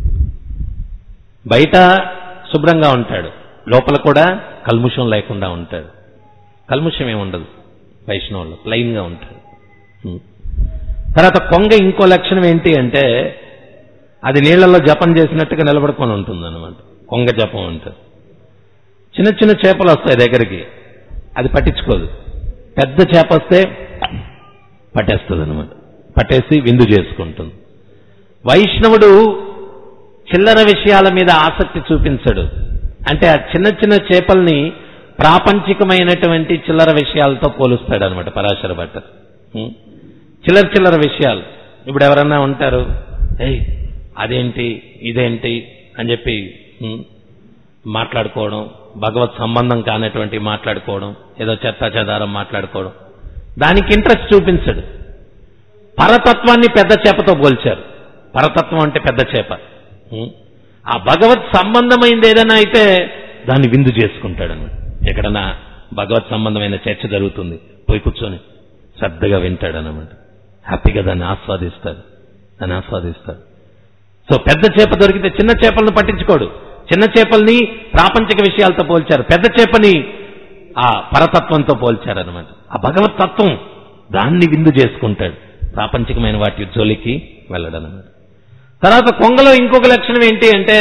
బయట శుభ్రంగా ఉంటాడు లోపల కూడా కల్ముషం లేకుండా ఉంటాడు కల్ముషం ఏమి ఉండదు వైష్ణవుల్లో ప్లెయిన్గా ఉంటాడు ఉం. తర్వాత కొంగ ఇంకో లక్షణం ఏంటి అంటే అది నీళ్లలో జపం చేసినట్టుగా నిలబడుకొని ఉంటుంది అనమాట కొంగ జపం ఉంటుంది చిన్న చిన్న చేపలు వస్తాయి దగ్గరికి అది పట్టించుకోదు పెద్ద చేప వస్తే పట్టేస్తుంది అనమాట పట్టేసి విందు చేసుకుంటుంది వైష్ణవుడు చిల్లర విషయాల మీద ఆసక్తి చూపించడు అంటే ఆ చిన్న చిన్న చేపల్ని ప్రాపంచికమైనటువంటి చిల్లర విషయాలతో పోలుస్తాడు అనమాట పరాశర భట్టర్ ఉం? చిల్లర చిల్లర విషయాలు ఇప్పుడు ఎవరన్నా ఉంటారు ఏయ్ అదేంటి ఇదేంటి అని చెప్పి ఉం, మాట్లాడుకోవడం భగవత్ సంబంధం కానటువంటి మాట్లాడుకోవడం ఏదో చెత్త చెదారం మాట్లాడుకోవడం దానికి ఇంట్రెస్ట్ చూపించడు పరతత్వాన్ని పెద్ద చేపతో పోల్చారు పరతత్వం అంటే పెద్ద చేప ఉం? ఆ భగవత్ సంబంధమైంది ఏదైనా అయితే దాన్ని విందు చేసుకుంటాడు అన్నమాట ఎక్కడన్నా భగవత్ సంబంధమైన చర్చ జరుగుతుంది పోయి కూర్చొని శ్రద్ధగా వింటాడు అన్నమాట హ్యాపీగా దాన్ని ఆస్వాదిస్తాడు దాన్ని ఆస్వాదిస్తాడు సో పెద్ద చేప దొరికితే చిన్న చేపలను పట్టించుకోడు చిన్న చేపల్ని ప్రాపంచిక విషయాలతో పోల్చారు పెద్ద చేపని ఆ పరతత్వంతో పోల్చారు అనమాట ఆ భగవత్ తత్వం దాన్ని విందు చేసుకుంటాడు ప్రాపంచికమైన వాటి జోలికి వెళ్ళడం అనమాట తర్వాత కొంగలో ఇంకొక లక్షణం ఏంటి అంటే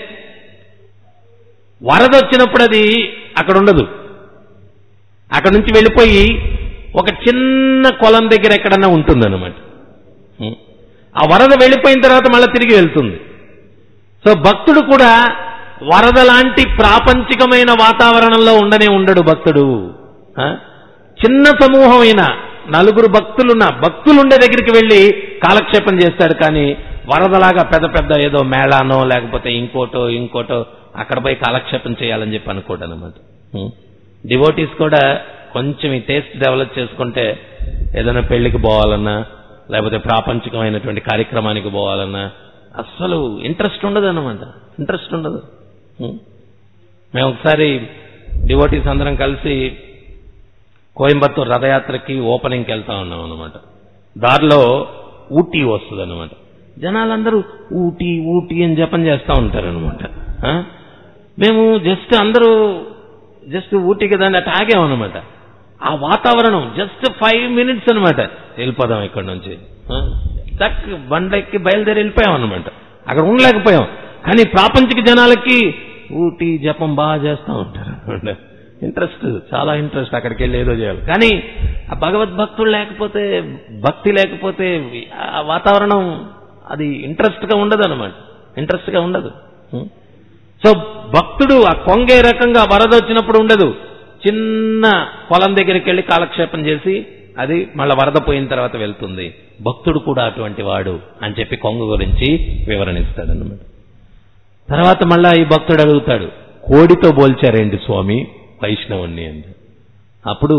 వరద వచ్చినప్పుడు అది అక్కడ ఉండదు అక్కడ నుంచి వెళ్ళిపోయి ఒక చిన్న కొలం దగ్గర ఎక్కడన్నా ఉంటుందన్నమాట ఉం. ఆ వరద వెళ్ళిపోయిన తర్వాత మళ్ళీ తిరిగి వెళ్తుంది సో భక్తుడు కూడా వరద లాంటి ప్రాపంచికమైన వాతావరణంలో ఉండనే ఉండడు భక్తుడు ఆ? చిన్న సమూహమైన నలుగురు భక్తులున్న భక్తులుండే దగ్గరికి వెళ్ళి కాలక్షేపం చేస్తాడు కానీ వరదలాగా పెద్ద పెద్ద ఏదో మేళానో లేకపోతే ఇంకోటో ఇంకోటో అక్కడ పోయి కాలక్షేపం చేయాలని చెప్పి అనుకోడు అనమాట డివోటీస్ కూడా కొంచెం ఈ టేస్ట్ డెవలప్ చేసుకుంటే ఏదైనా పెళ్లికి పోవాలన్నా లేకపోతే ప్రాపంచికమైనటువంటి కార్యక్రమానికి పోవాలన్నా అస్సలు ఇంట్రెస్ట్ ఉండదు అనమాట ఇంట్రెస్ట్ ఉండదు ఉం. మేము ఒకసారి డివోటీస్ అందరం కలిసి కోయంబత్తూర్ రథయాత్రకి ఓపెనింగ్కి వెళ్తా ఉన్నాం అనమాట దారిలో ఊటీ వస్తుంది అనమాట జనాలందరూ ఊటీ ఊటీ అని జపం చేస్తూ ఉంటారనమాట మేము జస్ట్ అందరూ జస్ట్ ఊటీ కదా అని అటు ఆగామన్నమాట ఆ వాతావరణం జస్ట్ ఫైవ్ మినిట్స్ అనమాట వెళ్ళిపోదాం ఇక్కడ నుంచి ఆ? చక్ బండ్లెక్కి బయలుదేరి వెళ్ళిపోయాం అనమాట అక్కడ ఉండలేకపోయాం కానీ ప్రాపంచిక జనాలకి ఊటీ జపం బాగా చేస్తూ ఉంటారు అనమాట ఇంట్రెస్ట్ చాలా ఇంట్రెస్ట్ అక్కడికి వెళ్ళి ఏదో చేయాలి కానీ ఆ భగవద్భక్తులు లేకపోతే భక్తి లేకపోతే ఆ వాతావరణం అది ఇంట్రెస్ట్ గా ఉండదు అనమాట ఇంట్రెస్ట్ గా ఉండదు ఉం? సో భక్తుడు ఆ కొంగే రకంగా వరద వచ్చినప్పుడు ఉండదు చిన్న పొలం దగ్గరికి వెళ్ళి కాలక్షేపం చేసి అది మళ్ళా వరద పోయిన తర్వాత వెళ్తుంది భక్తుడు కూడా అటువంటి వాడు అని చెప్పి కొంగ గురించి వివరణ ఇస్తాడన్నమాట తర్వాత మళ్ళా ఈ భక్తుడు అడుగుతాడు కోడితో పోల్చారేంటి స్వామి వైష్ణవుణ్ణి అని అప్పుడు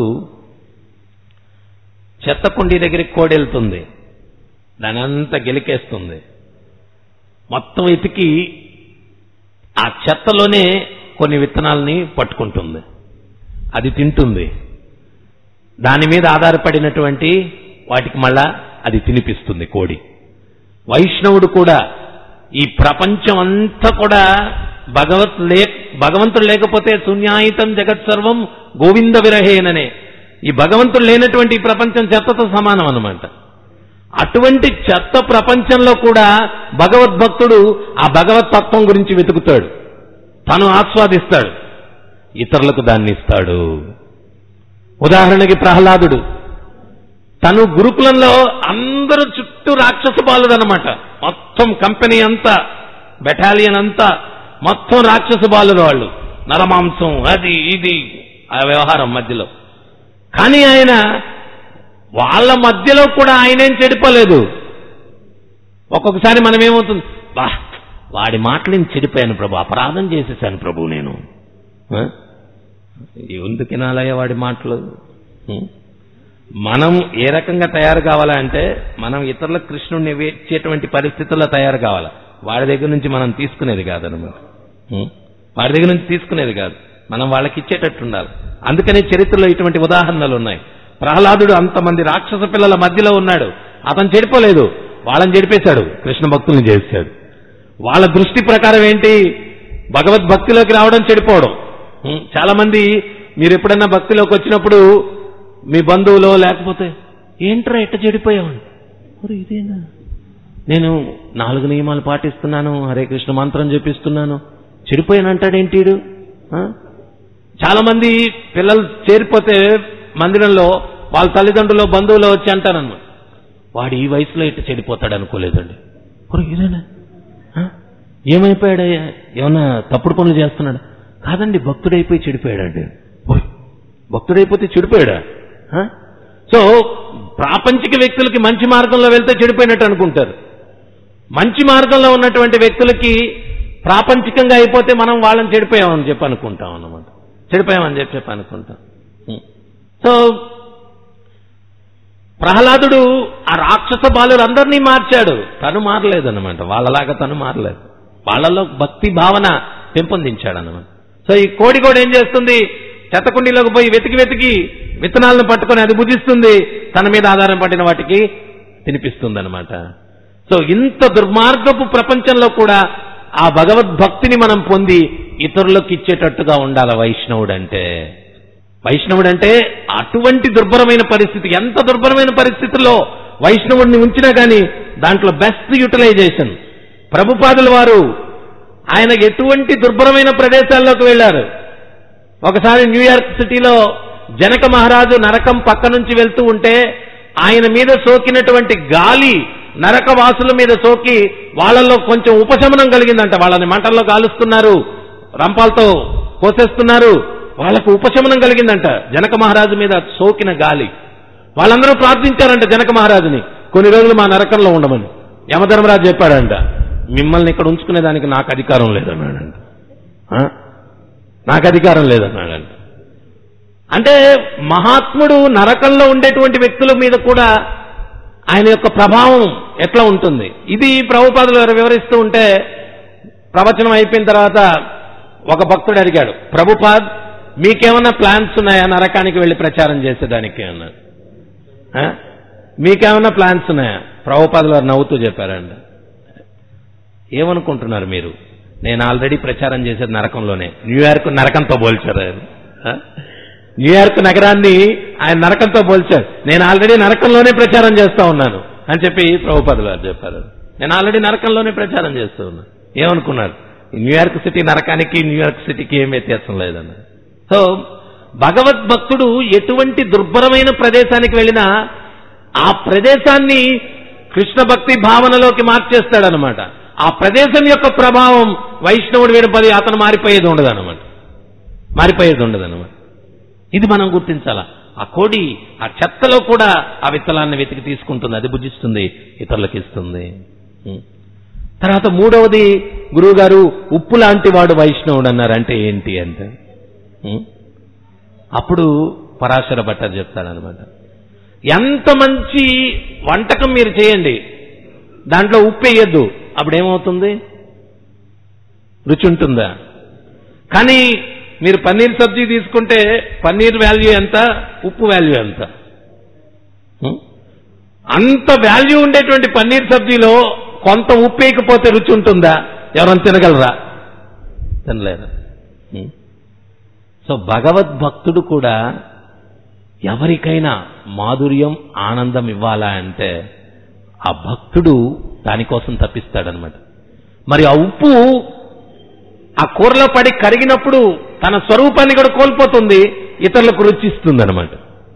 చెత్తకుండి దగ్గరికి కోడి వెళ్తుంది దాని అంతా గెలికేస్తుంది మొత్తం ఎతికి ఆ చెత్తలోనే కొన్ని విత్తనాలని పట్టుకుంటుంది అది తింటుంది దాని మీద ఆధారపడినటువంటి వాటికి మళ్ళా అది తినిపిస్తుంది కోడి వైష్ణవుడు కూడా ఈ ప్రపంచం అంతా కూడా భగవత్ లే భగవంతుడు లేకపోతే శూన్యాయితం జగత్ సర్వం గోవింద విరహేననే ఈ భగవంతుడు లేనటువంటి ఈ ప్రపంచం చెత్తతో సమానం అన్నమాట అటువంటి చెత్త ప్రపంచంలో కూడా భగవద్భక్తుడు ఆ భగవత్ తత్వం గురించి వెతుకుతాడు తను ఆస్వాదిస్తాడు ఇతరులకు దాన్ని ఇస్తాడు ఉదాహరణకి ప్రహ్లాదుడు తను గురుకులంలో అందరూ చుట్టూ రాక్షస బాలుడు అనమాట మొత్తం కంపెనీ అంతా బెటాలియన్ అంతా మొత్తం రాక్షస బాలుడు వాళ్ళు నరమాంసం అది ఇది ఆ వ్యవహారం మధ్యలో కానీ ఆయన వాళ్ళ మధ్యలో కూడా ఆయనేం చెడిపోలేదు ఒక్కొక్కసారి మనం ఏమవుతుంది బా వాడి మాటలని చెడిపోయాను ప్రభు అపరాధం చేసేసాను ప్రభు నేను ఆ? ఎందుకు వినాలయ్య వాడి మాటలు ఉం? మనం ఏ రకంగా తయారు కావాలంటే మనం ఇతరులకు కృష్ణుడిని ఇచ్చేటువంటి పరిస్థితుల్లో తయారు కావాలి వాడి దగ్గర నుంచి మనం తీసుకునేది కాదనమాట ఉం? వాడి దగ్గర నుంచి తీసుకునేది కాదు మనం వాళ్ళకి ఇచ్చేటట్టు ఉండాలి అందుకనే చరిత్రలో ఇటువంటి ఉదాహరణలు ఉన్నాయి ప్రహ్లాదుడు అంతమంది రాక్షస పిల్లల మధ్యలో ఉన్నాడు అతను చెడిపోలేదు వాళ్ళని చెడిపేశాడు కృష్ణ భక్తుల్ని చేశాడు వాళ్ళ దృష్టి ప్రకారం ఏంటి భగవద్భక్తిలోకి రావడం చెడిపోవడం ఉం, చాలా మంది మీరు ఎప్పుడన్నా భక్తిలోకి వచ్చినప్పుడు మీ బంధువులో లేకపోతే ఏంట్రా ఎట్ట చెడిపోయావు మరి ఇదేనా నేను నాలుగు నియమాలు పాటిస్తున్నాను హరే కృష్ణ మంత్రం జపిస్తున్నాను చెడిపోయానంటాడేంటి ఈడు? ఆ చాలా మంది పిల్లలు చేరిపోతే మందిరంలో వాళ్ళ తల్లిదండ్రులు బంధువులు వచ్చి అంటారన్నమాట వాడు ఈ వయసులో ఇట్ట చెడిపోతాడు అనుకోలేదండి ఒరే, ఇదేనా ఆ? ఏమైపోయాడయ్యా ఏమన్నా తప్పుడు పనులు చేస్తున్నాడు కాదండి భక్తుడైపోయి చెడిపోయాడండి ఓయ్, భక్తుడైపోతే చెడిపోయాడా ఆ? సో ప్రాపంచిక వ్యక్తులకి మంచి మార్గంలో వెళ్తే చెడిపోయినట్టు అనుకుంటారు మంచి మార్గంలో ఉన్నటువంటి వ్యక్తులకి ప్రాపంచికంగా అయిపోతే మనం వాళ్ళని చెడిపోయామని చెప్పి అనుకుంటాం అన్నమాట చెడిపోయామని చెప్పి చెప్పి అనుకుంటాం ఉం. సో ప్రహ్లాదుడు ఆ రాక్షస బాలురందరినీ మార్చాడు తను మారలేదన్నమాట వాళ్ళలాగా తను మారలేదు వాళ్ళలో భక్తి భావన పెంపొందించాడు అన్నమాట సో ఈ కోడి కూడా ఏం చేస్తుంది చెత్తకుండీలోకి పోయి వెతికి వెతికి విత్తనాలను పట్టుకొని అది భుజిస్తుంది తన మీద ఆధారం పడిన వాటికి తినిపిస్తుంది అనమాట సో ఇంత దుర్మార్గపు ప్రపంచంలో కూడా ఆ భగవద్భక్తిని మనం పొంది ఇతరులకు ఇచ్చేటట్టుగా ఉండాలి వైష్ణవుడు అంటే వైష్ణవుడు అంటే అటువంటి దుర్భరమైన పరిస్థితి ఎంత దుర్భరమైన పరిస్థితుల్లో వైష్ణవుడిని ఉంచినా కానీ దాంట్లో బెస్ట్ యూటిలైజేషన్ ప్రభుపాదుల వారు ఆయన ఎటువంటి దుర్భరమైన ప్రదేశాల్లోకి వెళ్లారు ఒకసారి న్యూయార్క్ సిటీలో జనక మహారాజు నరకం పక్క నుంచి వెళ్తూ ఉంటే ఆయన మీద సోకినటువంటి గాలి నరక వాసుల మీద సోకి వాళ్ళల్లో కొంచెం ఉపశమనం కలిగిందంట వాళ్ళని మంటల్లో కాలుస్తున్నారు రంపాలతో కోసేస్తున్నారు వాళ్ళకు ఉపశమనం కలిగిందంట జనక మహారాజు మీద సోకిన గాలి వాళ్ళందరూ ప్రార్థించారంట జనక మహారాజుని కొన్ని రోజులు మా నరకంలో ఉండమని యమధర్మరాజు చెప్పాడంట మిమ్మల్ని ఇక్కడ ఉంచుకునేదానికి నాకు అధికారం లేదన్నాడంట ఆ? నాకు అధికారం లేదన్నాడంట అంటే మహాత్ముడు నరకంలో ఉండేటువంటి వ్యక్తుల మీద కూడా ఆయన యొక్క ప్రభావం ఎట్లా ఉంటుంది ఇది ప్రభుపాదులు గారు వివరిస్తూ ఉంటే ప్రవచనం అయిపోయిన తర్వాత ఒక భక్తుడు అడిగాడు ప్రభుపాద్ మీకేమన్నా ప్లాన్స్ ఉన్నాయా నరకానికి వెళ్లి ప్రచారం చేసేదానికి అన్నాడు ఆ? మీకేమన్నా ప్లాన్స్ ఉన్నాయా ప్రభుపాదులు గారు నవ్వుతూ చెప్పారండి ఏమనుకుంటున్నారు మీరు నేను ఆల్రెడీ ప్రచారం చేసేది నరకంలోనే న్యూయార్క్ నరకంతో పోల్చారు ఆయన ఆ? న్యూయార్క్ నగరాన్ని ఆయన నరకంతో పోల్చారు నేను ఆల్రెడీ నరకంలోనే ప్రచారం చేస్తా ఉన్నాను అని చెప్పి ప్రభుపదులు గారు చెప్పారు నేను ఆల్రెడీ నరకంలోనే ప్రచారం చేస్తూ ఉన్నాను ఏమనుకున్నారు ఈ న్యూయార్క్ సిటీ నరకానికి న్యూయార్క్ సిటీకి ఏం వ్యత్యాసం లేదన్న సో భగవద్భక్తుడు ఎటువంటి దుర్భరమైన ప్రదేశానికి వెళ్ళినా ఆ ప్రదేశాన్ని కృష్ణ భక్తి భావనలోకి మార్చేస్తాడనమాట ఆ ప్రదేశం యొక్క ప్రభావం వైష్ణవుడు వినపది అతను మారిపోయేది ఉండదు అనమాట మారిపోయేది ఉండదు అనమాట ఇది మనం గుర్తించాలా ఆ కోడి ఆ చెత్తలో కూడా ఆ విత్తనాన్ని వెతికి తీసుకుంటుంది అది భుజిస్తుంది ఇతరులకు ఇస్తుంది ఉం. తర్వాత మూడవది గురువు గారు ఉప్పు లాంటి వాడు వైష్ణవుడు అన్నారు అంటే ఏంటి అంటే ఉం. అప్పుడు పరాశర భట్టర్ చెప్తాడనమాట ఎంత మంచి వంటకం మీరు చేయండి దాంట్లో ఉప్పు వేయద్దు అప్పుడు ఏమవుతుంది రుచి ఉంటుందా కానీ మీరు పన్నీర్ సబ్జీ తీసుకుంటే పన్నీర్ వాల్యూ ఎంత ఉప్పు వాల్యూ ఎంత ఉం? అంత వాల్యూ ఉండేటువంటి పన్నీర్ సబ్జీలో కొంత ఉప్పు వేయకపోతే రుచి ఉంటుందా ఎవరైనా తినగలరా తినలేరు ఉం? సో భగవద్భక్తుడు కూడా ఎవరికైనా మాధుర్యం ఆనందం ఇవ్వాలా అంటే ఆ భక్తుడు దానికోసం తప్పిస్తాడనమాట మరి ఆ ఉప్పు ఆ కూరలో పడి కరిగినప్పుడు తన స్వరూపాన్ని కూడా కోల్పోతుంది ఇతరులకు రుచిస్తుంది అనమాట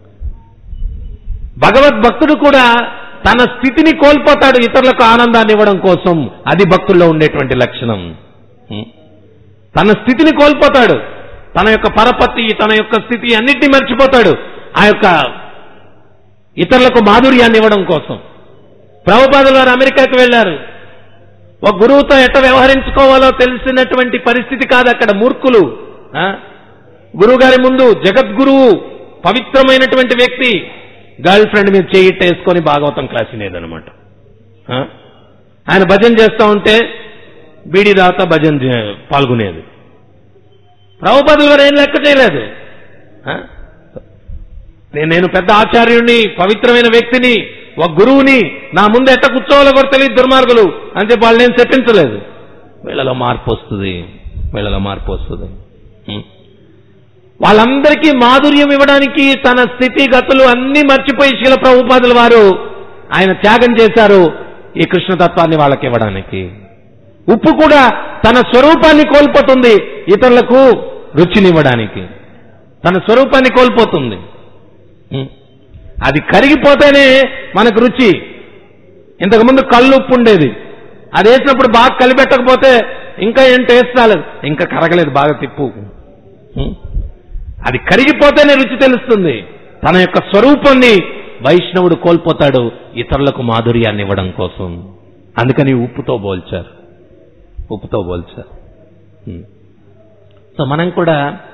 భగవద్భక్తుడు కూడా తన స్థితిని కోల్పోతాడు ఇతరులకు ఆనందాన్ని ఇవ్వడం కోసం అది భక్తుల్లో ఉండేటువంటి లక్షణం ఉం? తన స్థితిని కోల్పోతాడు తన యొక్క పరపతి తన యొక్క స్థితి అన్నిటినీ మర్చిపోతాడు ఆ యొక్క ఇతరులకు మాధుర్యాన్ని ఇవ్వడం కోసం ప్రభుపాదులు వారు అమెరికాకి వెళ్లారు ఒక గురువుతో ఎట్ట వ్యవహరించుకోవాలో తెలిసినటువంటి పరిస్థితి కాదు అక్కడ మూర్ఖులు ఆ? గురువు గారి ముందు జగద్గురువు పవిత్రమైనటువంటి వ్యక్తి గర్ల్ ఫ్రెండ్ మీద చేయి వేసుకొని భాగవతం క్లాస్ వినేదనమాట ఆ? ఆయన భజన చేస్తా ఉంటే బీడీ దాత భజన చే- పాల్గొనేది ప్రభుపదులు వారు ఏం లెక్క చేయలేదు ఆ? నేను నేను పెద్ద ఆచార్యుడిని పవిత్రమైన వ్యక్తిని ఒక గురువుని నా ముందు ఎట్ట కూర్చోవాలో కూడా తెలియదు దుర్మార్గులు అని చెప్పి వాళ్ళు నేను చెప్పించలేదు వీళ్ళలో మార్పు వస్తుంది వీళ్ళలో మార్పు వస్తుంది ఉం. వాళ్ళందరికీ మాధుర్యం ఇవ్వడానికి తన స్థితిగతులు అన్ని మర్చిపోయి శీల ప్రభుపాదుల వారు ఆయన త్యాగం చేశారు ఈ కృష్ణతత్వాన్ని వాళ్ళకి ఇవ్వడానికి ఉప్పు కూడా తన స్వరూపాన్ని కోల్పోతుంది ఇతరులకు రుచినివ్వడానికి తన స్వరూపాన్ని కోల్పోతుంది ఉం. అది కరిగిపోతేనే మనకు రుచి ఇంతకుముందు కళ్ళు ఉప్పు ఉండేది అది వేసినప్పుడు బాగా కలిపెట్టకపోతే ఇంకా ఏం టేస్ట్ రాలేదు ఇంకా కరగలేదు బాగా తిప్పు ఉం. అది కరిగిపోతేనే రుచి తెలుస్తుంది తన యొక్క స్వరూపాన్ని వైష్ణవుడు కోల్పోతాడు ఇతరులకు మాధుర్యాన్ని ఇవ్వడం కోసం అందుకని ఉప్పుతో పోల్చారు ఉప్పుతో పోల్చారు ఉం. సో మనం కూడా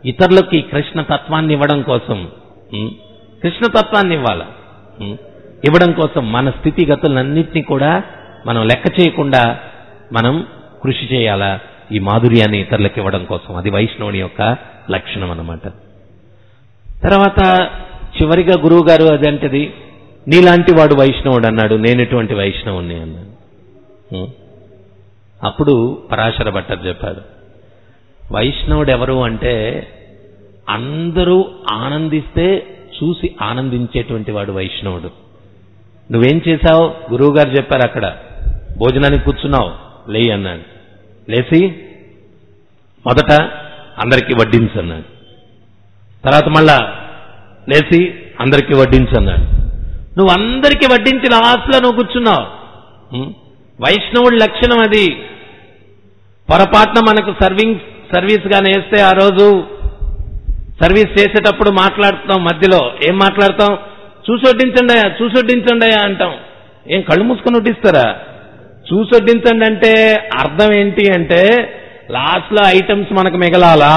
ఇతరులకి కృష్ణ తత్వాన్ని ఇవ్వడం కోసం ఉం? కృష్ణ తత్వాన్ని ఇవ్వాల ఉం? ఇవ్వడం కోసం మన స్థితిగతులన్నింటినీ కూడా మనం లెక్క చేయకుండా మనం కృషి చేయాలా ఈ మాధుర్యాన్ని ఇతరులకు ఇవ్వడం కోసం అది వైష్ణవుని యొక్క లక్షణం అన్నమాట తర్వాత చివరిగా గురువు గారు అదంటది నీలాంటి వాడు వైష్ణవుడు అన్నాడు నేను ఎటువంటి వైష్ణవుణ్ణి అన్నాడు ఉం? అప్పుడు పరాశర భట్టర్ చెప్పాడు వైష్ణవుడు ఎవరు అంటే అందరూ ఆనందిస్తే చూసి ఆనందించేటువంటి వాడు వైష్ణవుడు నువ్వేం చేశావు గురువు గారు చెప్పారు అక్కడ భోజనానికి కూర్చున్నావు లేయి అన్నాడు లేచి మొదట అందరికీ వడ్డించు అన్నాడు తర్వాత మళ్ళా లేచి అందరికీ వడ్డించు అన్నాడు నువ్వు అందరికీ వడ్డించి లాస్ట్లో నువ్వు కూర్చున్నావు ఉం? వైష్ణవుడి లక్షణం అది పొరపాటున మనకు సర్వింగ్ సర్వీస్ గానే వేస్తే ఆ రోజు సర్వీస్ చేసేటప్పుడు మాట్లాడుతాం మధ్యలో ఏం మాట్లాడతాం చూసొడ్డించండి అయ్యా చూసొడ్డించండి అయ్యా అంటాం ఏం కళ్ళు మూసుకొని వడ్డిస్తారా చూసొడ్డించండి అంటే అర్థం ఏంటి అంటే లాస్ట్ లో ఐటమ్స్ మనకు మిగలాలా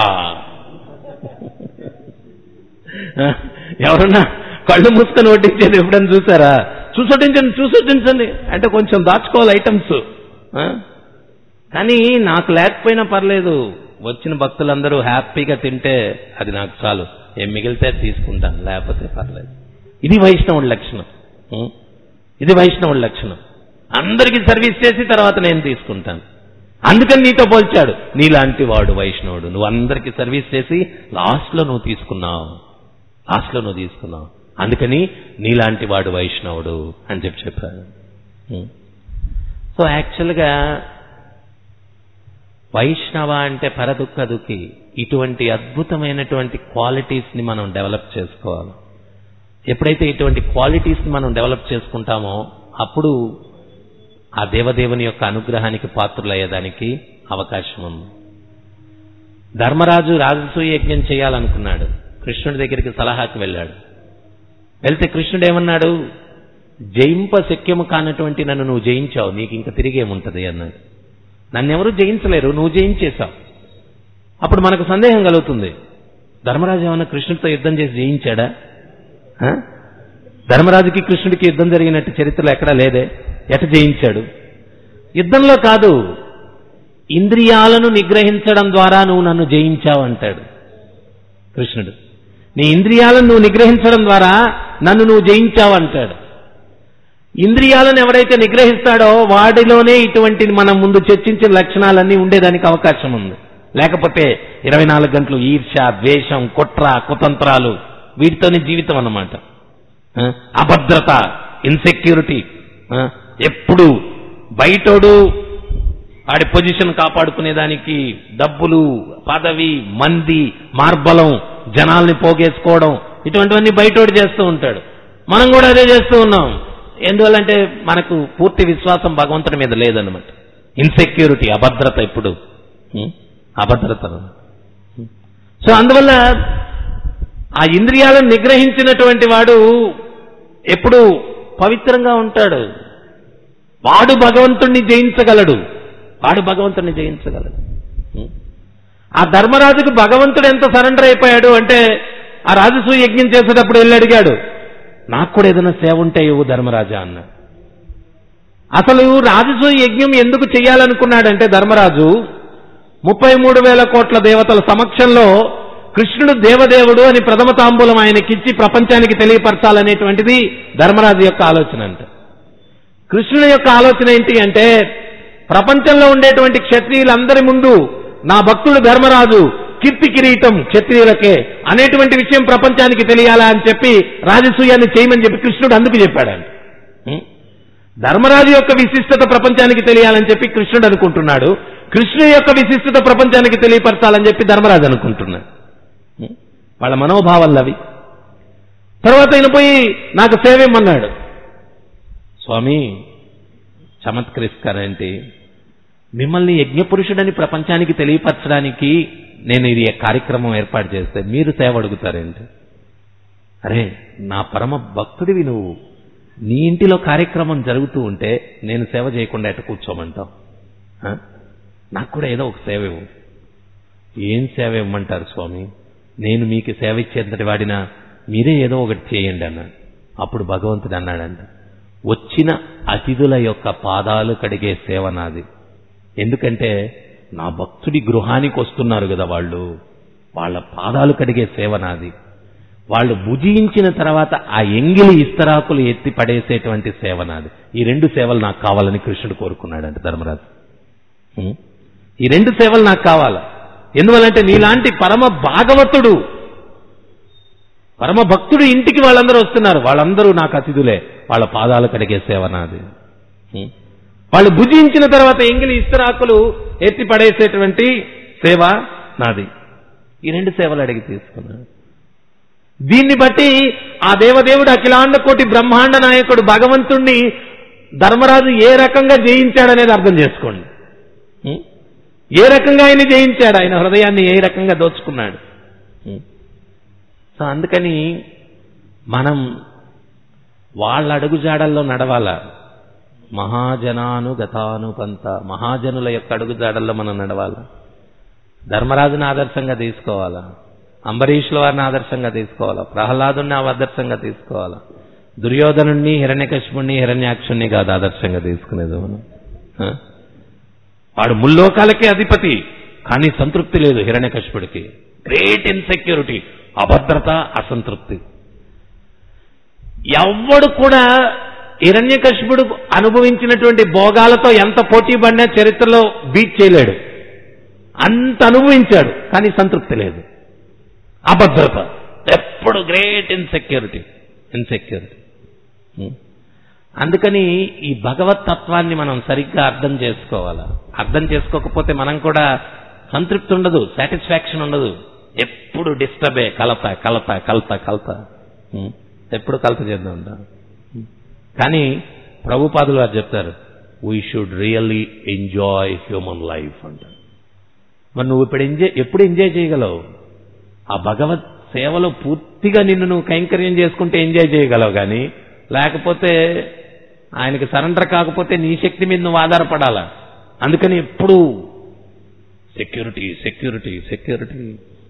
ఎవరన్నా కళ్ళు మూసుకొని వడ్డించేది ఎప్పుడైనా చూసారా చూసొడ్డించండి చూసొడ్డించండి అంటే కొంచెం దాచుకోవాలి ఐటమ్స్ కానీ నాకు లేకపోయినా పర్లేదు వచ్చిన భక్తులందరూ హ్యాపీగా తింటే అది నాకు చాలు ఏం మిగిలితే తీసుకుంటాను లేకపోతే పర్లేదు ఇది వైష్ణవుడి లక్షణం ఉం? ఇది వైష్ణవుడి లక్షణం అందరికీ సర్వీస్ చేసి తర్వాత నేను తీసుకుంటాను అందుకని నీతో పోల్చాడు నీలాంటి వాడు వైష్ణవుడు నువ్వు అందరికీ సర్వీస్ చేసి లాస్ట్లో నువ్వు తీసుకున్నావు లాస్ట్లో నువ్వు తీసుకున్నావు అందుకని నీలాంటి వాడు వైష్ణవుడు అని చెప్పి చెప్పాడు ఉం? సో యాక్చువల్గా వైష్ణవ అంటే పరదుఃఖ దుఃఖి ఇటువంటి అద్భుతమైనటువంటి క్వాలిటీస్ ని మనం డెవలప్ చేసుకోవాలి ఎప్పుడైతే ఇటువంటి క్వాలిటీస్ ని మనం డెవలప్ చేసుకుంటామో అప్పుడు ఆ దేవదేవుని యొక్క అనుగ్రహానికి పాత్రులయ్యేదానికి అవకాశం ఉంది ధర్మరాజు రాజసూయ యజ్ఞం చేయాలనుకున్నాడు కృష్ణుడి దగ్గరికి సలహాకి వెళ్ళాడు వెళ్తే కృష్ణుడు ఏమన్నాడు జయింప శక్యము కానటువంటి నన్ను నువ్వు జయించావు నీకు ఇంకా తిరిగేముంటది అన్నాడు నన్నెవరూ జయించలేరు నువ్వు జయించేశావు అప్పుడు మనకు సందేహం కలుగుతుంది ధర్మరాజు ఏమన్నా కృష్ణుడితో యుద్ధం చేసి జయించాడా ఆ? ధర్మరాజుకి కృష్ణుడికి యుద్ధం జరిగినట్టు చరిత్రలో ఎక్కడా లేదే ఎట జయించాడు యుద్ధంలో కాదు ఇంద్రియాలను నిగ్రహించడం ద్వారా నువ్వు నన్ను జయించావు అంటాడు కృష్ణుడు నీ ఇంద్రియాలను నువ్వు నిగ్రహించడం ద్వారా నన్ను నువ్వు జయించావు అంటాడు ఇంద్రియాలను ఎవరైతే నిగ్రహిస్తాడో వాడిలోనే ఇటువంటి మనం ముందు చర్చించిన లక్షణాలన్నీ ఉండేదానికి అవకాశం ఉంది లేకపోతే ఇరవై నాలుగు గంటలు ఈర్ష ద్వేషం కుట్ర కుతంత్రాలు వీటితోనే జీవితం అన్నమాట ఆ? అభద్రత ఇన్సెక్యూరిటీ ఎప్పుడు బయటోడు వాడి పొజిషన్ కాపాడుకునేదానికి డబ్బులు పదవి మంది మార్బలం జనాల్ని పోగేసుకోవడం ఇటువంటివన్నీ బయటోడు చేస్తూ ఉంటాడు మనం కూడా అదే చేస్తూ ఉన్నాం ఎందువల్లంటే మనకు పూర్తి విశ్వాసం భగవంతుడి మీద లేదన్నమాట ఇన్సెక్యూరిటీ అభద్రత ఇప్పుడు ఉం? అభద్రత ఉం? సో అందువల్ల ఆ ఇంద్రియాలను నిగ్రహించినటువంటి వాడు ఎప్పుడు పవిత్రంగా ఉంటాడు వాడు భగవంతుణ్ణి జయించగలడు వాడు భగవంతుణ్ణి జయించగలడు ఉం? ఆ ధర్మరాజుకు భగవంతుడు ఎంత సరెండర్ అయిపోయాడు అంటే ఆ రాజసూయ యజ్ఞం చేసేటప్పుడు వెళ్ళి అడిగాడు నాకు కూడా ఏదైనా సేవ ఉంటే ఇవ్వు ధర్మరాజా అన్న అసలు రాజసూయ యజ్ఞం ఎందుకు చేయాలనుకున్నాడంటే ధర్మరాజు ముప్పై మూడు వేల కోట్ల దేవతల సమక్షంలో కృష్ణుడు దేవదేవుడు అని ప్రథమ తాంబూలం ఆయనకిచ్చి ప్రపంచానికి తెలియపరచాలనేటువంటిది ధర్మరాజు యొక్క ఆలోచన అంట కృష్ణుని యొక్క ఆలోచన ఏంటి అంటే ప్రపంచంలో ఉండేటువంటి క్షత్రియులందరి ముందు నా భక్తుడు ధర్మరాజు కీర్తి కిరీటం క్షత్రియులకే అనేటువంటి విషయం ప్రపంచానికి తెలియాలా అని చెప్పి రాజసూయాన్ని చేయమని చెప్పి కృష్ణుడు అందుకు చెప్పాడంట ఉం? ధర్మరాజు యొక్క విశిష్టత ప్రపంచానికి తెలియాలని చెప్పి కృష్ణుడు అనుకుంటున్నాడు కృష్ణుడి యొక్క విశిష్టత ప్రపంచానికి తెలియపరచాలని చెప్పి ధర్మరాజు అనుకుంటున్నాడు ఉం? వాళ్ళ మనోభావాలు అవి తర్వాత ఈయన పోయి నాకు సేవ ఇమ్మన్నాడు స్వామి చమత్కరిస్తారా ఏంటి మిమ్మల్ని యజ్ఞపురుషుడని ప్రపంచానికి తెలియపరచడానికి నేను ఇది కార్యక్రమం ఏర్పాటు చేస్తే మీరు సేవ అడుగుతారేంటి అరే నా పరమ భక్తుడివి నువ్వు నీ ఇంటిలో కార్యక్రమం జరుగుతూ ఉంటే నేను సేవ చేయకుండా ఎట కూర్చోమంటావు ఆ? నాకు కూడా ఏదో ఒక సేవ ఇవ్వు ఏం సేవ ఇవ్వమంటారు స్వామి నేను మీకు సేవ ఇచ్చేంతటి వాడినా మీరే ఏదో ఒకటి చేయండి అన్నాడు అప్పుడు భగవంతుడు అన్నాడంట వచ్చిన అతిథుల యొక్క పాదాలు కడిగే సేవ నాది ఎందుకంటే నా భక్తుడి గృహానికి వస్తున్నారు కదా వాళ్ళు వాళ్ళ పాదాలు కడిగే సేవ నాది వాళ్ళు భుజించిన తర్వాత ఆ ఎంగిలి ఇస్తరాకులు ఎత్తి పడేసేటువంటి సేవ నాది ఈ రెండు సేవలు నాకు కావాలని కృష్ణుడు కోరుకున్నాడంట ధర్మరాజు ఉం? ఈ రెండు సేవలు నాకు కావాలా ఎందువల్లంటే నీలాంటి పరమ భాగవతుడు పరమ భక్తుడు ఇంటికి వాళ్ళందరూ వస్తున్నారు వాళ్ళందరూ నాకు అతిథులే వాళ్ళ పాదాలు కడిగే సేవ నాది ఉం? వాళ్ళు భుజించిన తర్వాత ఎంగిలి ఇస్తరాకులు ఎత్తి పడేసేటువంటి సేవ నాది ఈ రెండు సేవలు అడిగి తీసుకున్నాడు దీన్ని బట్టి ఆ దేవదేవుడు అఖిలాండ కోటి బ్రహ్మాండ నాయకుడు భగవంతుణ్ణి ధర్మరాజు ఏ రకంగా జయించాడనేది అర్థం చేసుకోండి ఉం? ఏ రకంగా ఆయన జయించాడు ఆయన హృదయాన్ని ఏ రకంగా దోచుకున్నాడు ఉం? సో అందుకని మనం వాళ్ళ అడుగుజాడల్లో నడవాల మహాజనానుగతానుపంత మహాజనుల యొక్క అడుగుజాడల్లో మనం నడవాల ధర్మరాజుని ఆదర్శంగా తీసుకోవాలా అంబరీషుల వారిని ఆదర్శంగా తీసుకోవాలా ప్రహ్లాదుని ఆదర్శంగా తీసుకోవాలా దుర్యోధనుణ్ణి హిరణ్యకశిపుణ్ణి హిరణ్యాక్షుణ్ణి కాదు ఆదర్శంగా తీసుకునేది మనం ఆ? వాడు ముల్లోకాలకే అధిపతి కానీ సంతృప్తి లేదు హిరణ్యకశిపుడికి గ్రేట్ ఇన్సెక్యూరిటీ అభద్రత అసంతృప్తి ఎవ్వడు కూడా హిరణ్యకశిపుడు అనుభవించినటువంటి భోగాలతో ఎంత పోటీ పడినా చరిత్రలో బీట్ చేయలేడు అంత అనుభవించాడు కానీ సంతృప్తి లేదు అభద్రత ఎప్పుడు గ్రేట్ ఇన్సెక్యూరిటీ ఇన్సెక్యూరిటీ అందుకని ఈ భగవత్ తత్వాన్ని మనం సరిగ్గా అర్థం చేసుకోవాలా అర్థం చేసుకోకపోతే మనం కూడా సంతృప్తి ఉండదు సాటిస్ఫాక్షన్ ఉండదు ఎప్పుడు డిస్టర్బే కలత కలత కలత కలత ఉం. ఎప్పుడు కలత చేద్దాం ఉంటాం ఉం. కానీ ప్రభుపాదులు వారు చెప్తారు we should really enjoy human life అంటారు మరి నువ్వు ఇప్పుడు ఎంజాయ్ ఎప్పుడు ఎంజాయ్ చేయగలవు ఆ భగవత్ సేవలో పూర్తిగా నిన్ను నువ్వు కైంకర్యం చేసుకుంటే ఎంజాయ్ చేయగలవు కానీ లేకపోతే ఆయనకి సరెండర్ కాకపోతే నీ శక్తి మీద నువ్వు ఆధారపడాలా అందుకని ఎప్పుడు సెక్యూరిటీ సెక్యూరిటీ సెక్యూరిటీ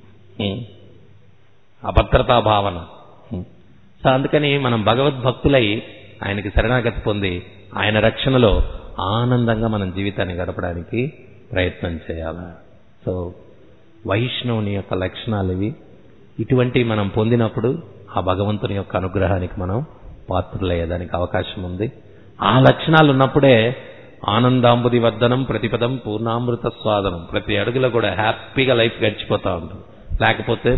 అభద్రతా భావన ఉం. సో అందుకని మనం భగవద్భక్తులై ఆయనకి శరణాగతి పొంది ఆయన రక్షణలో ఆనందంగా మనం జీవితాన్ని గడపడానికి ప్రయత్నం చేయాలి సో వైష్ణవుని యొక్క లక్షణాలు ఇవి ఇటువంటి మనం పొందినప్పుడు ఆ భగవంతుని యొక్క అనుగ్రహానికి మనం పాత్రులయ్యేదానికి అవకాశం ఉంది ఆ లక్షణాలు ఉన్నప్పుడే ఆనందాంబుది వర్ధనం ప్రతిపదం పూర్ణామృత స్వాదనం ప్రతి అడుగులో కూడా హ్యాపీగా లైఫ్ గడిచిపోతా ఉంటుంది లేకపోతే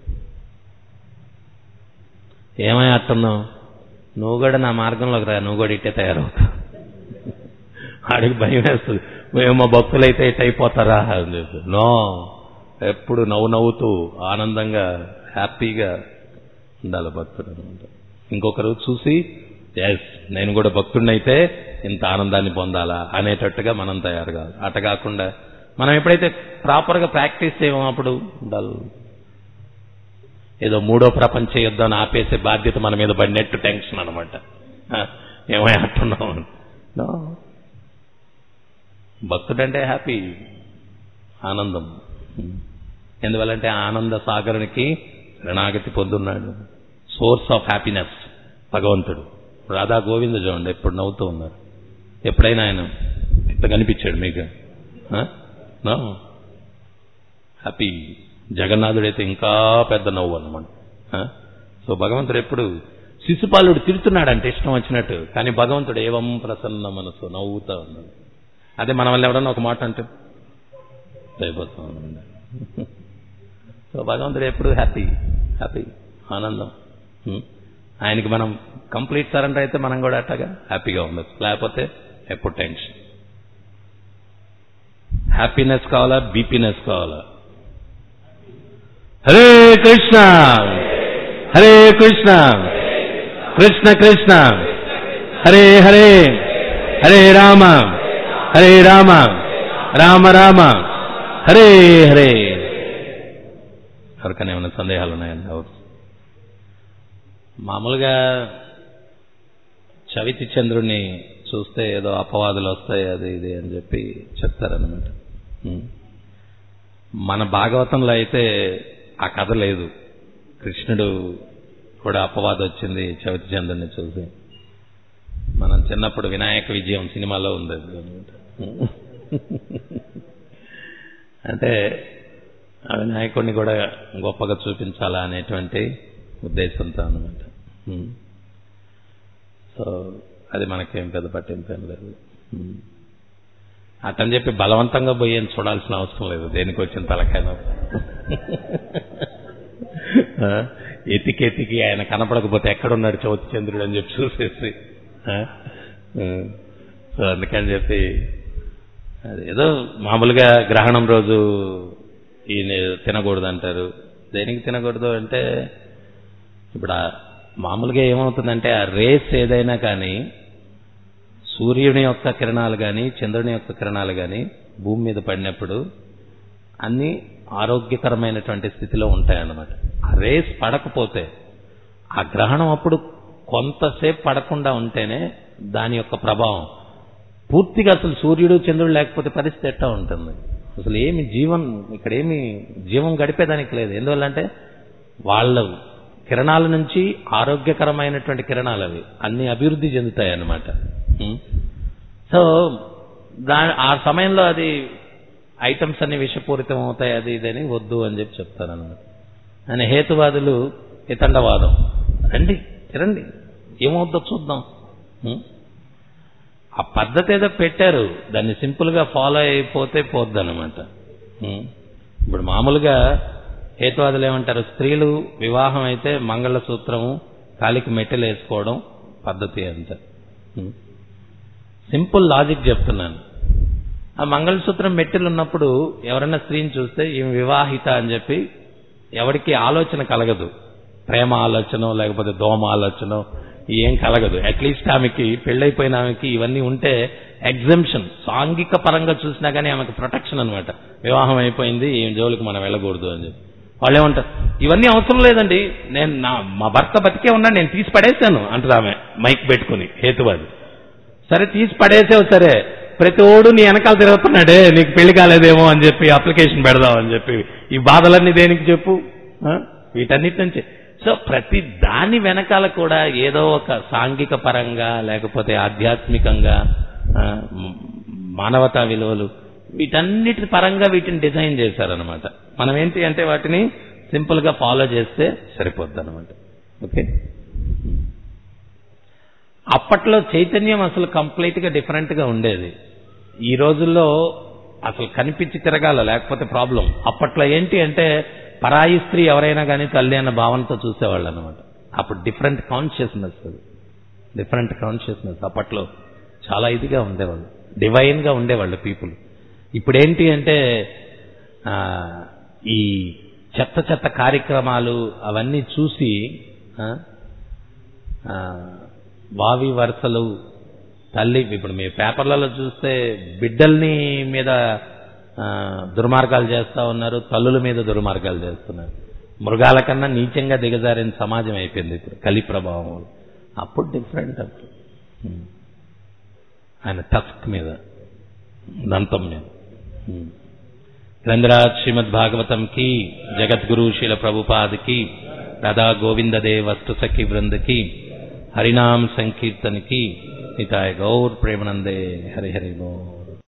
ఏమై అట్టున్నావు నువ్వు కూడా నా మార్గంలోకి రా నువ్వు కూడా ఇట్టే తయారవుతావు ఆడికి భయం వేస్తుంది మేము మా భక్తులైతే ఇట్ అయిపోతారా అని చెప్పి నో ఎప్పుడు నవ్వు నవ్వుతూ ఆనందంగా హ్యాపీగా ఉండాలి భక్తుడు అనమాట ఇంకొకరు చూసి ఎస్ నేను కూడా భక్తుడినైతే ఇంత ఆనందాన్ని పొందాలా అనేటట్టుగా మనం తయారు కాదు అట కాకుండా మనం ఎప్పుడైతే ప్రాపర్గా ప్రాక్టీస్ చేయమో అప్పుడు డల్ ఏదో మూడో ప్రపంచ యుద్ధాన్ని ఆపేసే బాధ్యత మన మీద పడినట్టు టెన్షన్ అనమాట ఏమై అంటున్నాం No. భక్తుడంటే హ్యాపీ ఆనందం ఎందువల్లంటే ఆనంద సాగరునికి శరణాగతి పొందున్నాడు సోర్స్ ఆఫ్ హ్యాపీనెస్ భగవంతుడు రాధా గోవింద చూడండి ఎప్పుడు నవ్వుతూ ఉన్నారు ఎప్పుడైనా ఆయన ఇంత కనిపించాడు మీకు నో హ్యాపీ జగన్నాథుడైతే ఇంకా పెద్ద నవ్వు అన్నమాట ఆ? సో భగవంతుడు ఎప్పుడు శిశుపాలుడు తిడుతున్నాడంటే ఇష్టం వచ్చినట్టు కానీ భగవంతుడు ఏవం ప్రసన్న మనసు నవ్వుతా ఉన్నాడు అదే మన వల్ల ఎవడన్నా ఒక మాట అంటే అయిపోతా ఉన్నాడు సో భగవంతుడు ఎప్పుడు హ్యాపీ హ్యాపీ ఆనందం ఉం? ఆయనకి మనం కంప్లీట్ సరెండర్ అయితే మనం కూడా అట్టగా హ్యాపీగా ఉండొచ్చు లేకపోతే ఎప్పుడు టెన్షన్ హ్యాపీనెస్ కావాలా బీపీనెస్ కావాలా హరే కృష్ణ హరే కృష్ణ కృష్ణ కృష్ణ హరే హరే హరే రామ హరే రామ రామ రామ హరే హరే ఎవరికైనా ఏమైనా సందేహాలు ఉన్నాయండి ఎవరు మామూలుగా చవితి చంద్రుణ్ణి చూస్తే ఏదో అపవాదులు వస్తాయి అది ఇది అని చెప్పి చెప్తారనమాట ఉం. మన భాగవతంలో అయితే ఆ కథ లేదు కృష్ణుడు కూడా అపవాదం వచ్చింది చవితి చంద్రుని చూసి మనం చిన్నప్పుడు వినాయక విజయం సినిమాలో ఉంది అది అన్నమాట. అంటే ఆ వినాయకుడిని కూడా గొప్పగా చూపించాలా అనేటువంటి ఉద్దేశంతో అనమాట సో అది మనకేం పెద్ద పట్టింపేం లేదు ఉమ్. అతని చెప్పి బలవంతంగా పోయి ఏం చూడాల్సిన అవసరం లేదు దేనికి వచ్చిన తలకాయ ఎతికి ఎతికి ఆయన కనపడకపోతే ఎక్కడున్నాడు చవితి చంద్రుడు అని చెప్పి చూసేసి ఆ? ఆ. సో అందుకని చెప్పి అది ఏదో మామూలుగా గ్రహణం రోజు ఈయన తినకూడదు అంటారు దేనికి తినకూడదు అంటే ఇప్పుడు ఆ మామూలుగా ఏమవుతుందంటే ఆ రేస్ ఏదైనా కానీ సూర్యుని యొక్క కిరణాలు కానీ చంద్రుని యొక్క కిరణాలు కానీ భూమి మీద పడినప్పుడు అన్ని ఆరోగ్యకరమైనటువంటి స్థితిలో ఉంటాయన్నమాట ఆ రేస్ పడకపోతే ఆ గ్రహణం అప్పుడు కొంతసేపు పడకుండా ఉంటేనే దాని యొక్క ప్రభావం పూర్తిగా అసలు సూర్యుడు చంద్రుడు లేకపోతే పరిస్థితి ఎట్టా ఉంటుంది అసలు ఏమి జీవం ఇక్కడ ఏమి జీవం గడిపేదానికి లేదు ఎందువల్లంటే వాళ్ళ కిరణాల నుంచి ఆరోగ్యకరమైనటువంటి కిరణాలు అవి అన్ని అభివృద్ధి చెందుతాయి అన్నమాట ఉం? సో దా ఆ సమయంలో అది ఐటమ్స్ అన్ని విషపూరితం అవుతాయి అది ఇదని వద్దు అని చెప్పి చెప్తారన్నమాట అని హేతువాదులు ఇతండవాదం రండి తిరండి ఏమవుద్దో చూద్దాం ఉం? ఆ పద్ధతి ఏదో పెట్టారు దాన్ని సింపుల్ గా ఫాలో అయిపోతే పోద్ది అనమాట ఇప్పుడు మామూలుగా హేతువాదులు ఏమంటారు స్త్రీలు వివాహం అయితే మంగళసూత్రము కాలికి మెట్టెలు వేసుకోవడం పద్ధతి అంటారు ఉం. సింపుల్ లాజిక్ చెప్తున్నాను ఆ మంగళసూత్రం మెట్టెలు ఉన్నప్పుడు ఎవరైనా స్త్రీని చూస్తే ఈమె వివాహిత అని చెప్పి ఎవరికి ఆలోచన కలగదు ప్రేమ ఆలోచన లేకపోతే దోమ ఆలోచన ఏం కలగదు అట్లీస్ట్ ఆమెకి పెళ్ళైపోయిన ఆమెకి ఇవన్నీ ఉంటే ఎగ్జంప్షన్ సాంఘిక పరంగా చూసినా కానీ ఆమెకు ప్రొటెక్షన్ అనమాట వివాహం అయిపోయింది ఈ జోలికి మనం వెళ్ళకూడదు అని చెప్పి వాళ్ళు ఏమంటారు ఇవన్నీ అవసరం లేదండి నేను నా మా భర్త బతికే ఉన్నా నేను తీసి పడేశాను అంటారు ఆమె మైక్ పెట్టుకుని హేతువాది సరే తీసి పడేసావు సరే ప్రతి ఓడు నీ వెనకాల తిరుగుతున్నాడే నీకు పెళ్లి కాలేదేమో అని చెప్పి అప్లికేషన్ పెడదాం అని చెప్పి ఈ బాధలన్నీ దేనికి చెప్పు ఆ? వీటన్నిటి నుంచి సో ప్రతి దాని వెనకాల కూడా ఏదో ఒక సాంఘిక పరంగా లేకపోతే ఆధ్యాత్మికంగా ఆ, మ్, మానవతా విలువలు వీటన్నిటి పరంగా వీటిని డిజైన్ చేశారనమాట మనం ఏంటి అంటే వాటిని సింపుల్ గా ఫాలో చేస్తే సరిపోద్ది అనమాట ఓకే అప్పట్లో చైతన్యం అసలు కంప్లీట్ గా డిఫరెంట్ గా ఉండేది ఈ రోజుల్లో అసలు కనిపించి తిరగాల లేకపోతే ప్రాబ్లం అప్పట్లో ఏంటి అంటే పరాయి స్త్రీ ఎవరైనా కానీ తల్లి అన్న భావనతో చూసేవాళ్ళు అనమాట అప్పుడు డిఫరెంట్ కాన్షియస్నెస్ అది డిఫరెంట్ కాన్షియస్నెస్ అప్పట్లో చాలా ఇదిగా ఉండేవాళ్ళు డివైన్ గా ఉండేవాళ్ళు పీపుల్ ఇప్పుడు ఏంటి అంటే ఆ, ఈ చెత్త చెత్త కార్యక్రమాలు అవన్నీ చూసి ఆ, ఆ, వావి వరుసలు తల్లి ఇప్పుడు మీ పేపర్లలో చూస్తే బిడ్డల్ని మీద ఆ, దుర్మార్గాలు చేస్తా ఉన్నారు తల్లుల మీద దుర్మార్గాలు చేస్తున్నారు మృగాల కన్నా నీచంగా దిగజారిన సమాజం అయిపోయింది ఇప్పుడు కలి ప్రభావం వల్ల. అప్పుడు డిఫరెంట్ అప్పుడు ఉం. ఆయన టస్క్ మీద దంతం మీద ఉం. గ్రంథరాజ్ శ్రీమద్ భాగవతం కి జగద్గురు శీల ప్రభుపాద్ కి రాధా గోవింద దేవ్ వస్తు సఖి వృంద కి హరినామ్ సంకీర్తన్ కి నితాయ గౌర్ ప్రేమనందే హరి హరి గో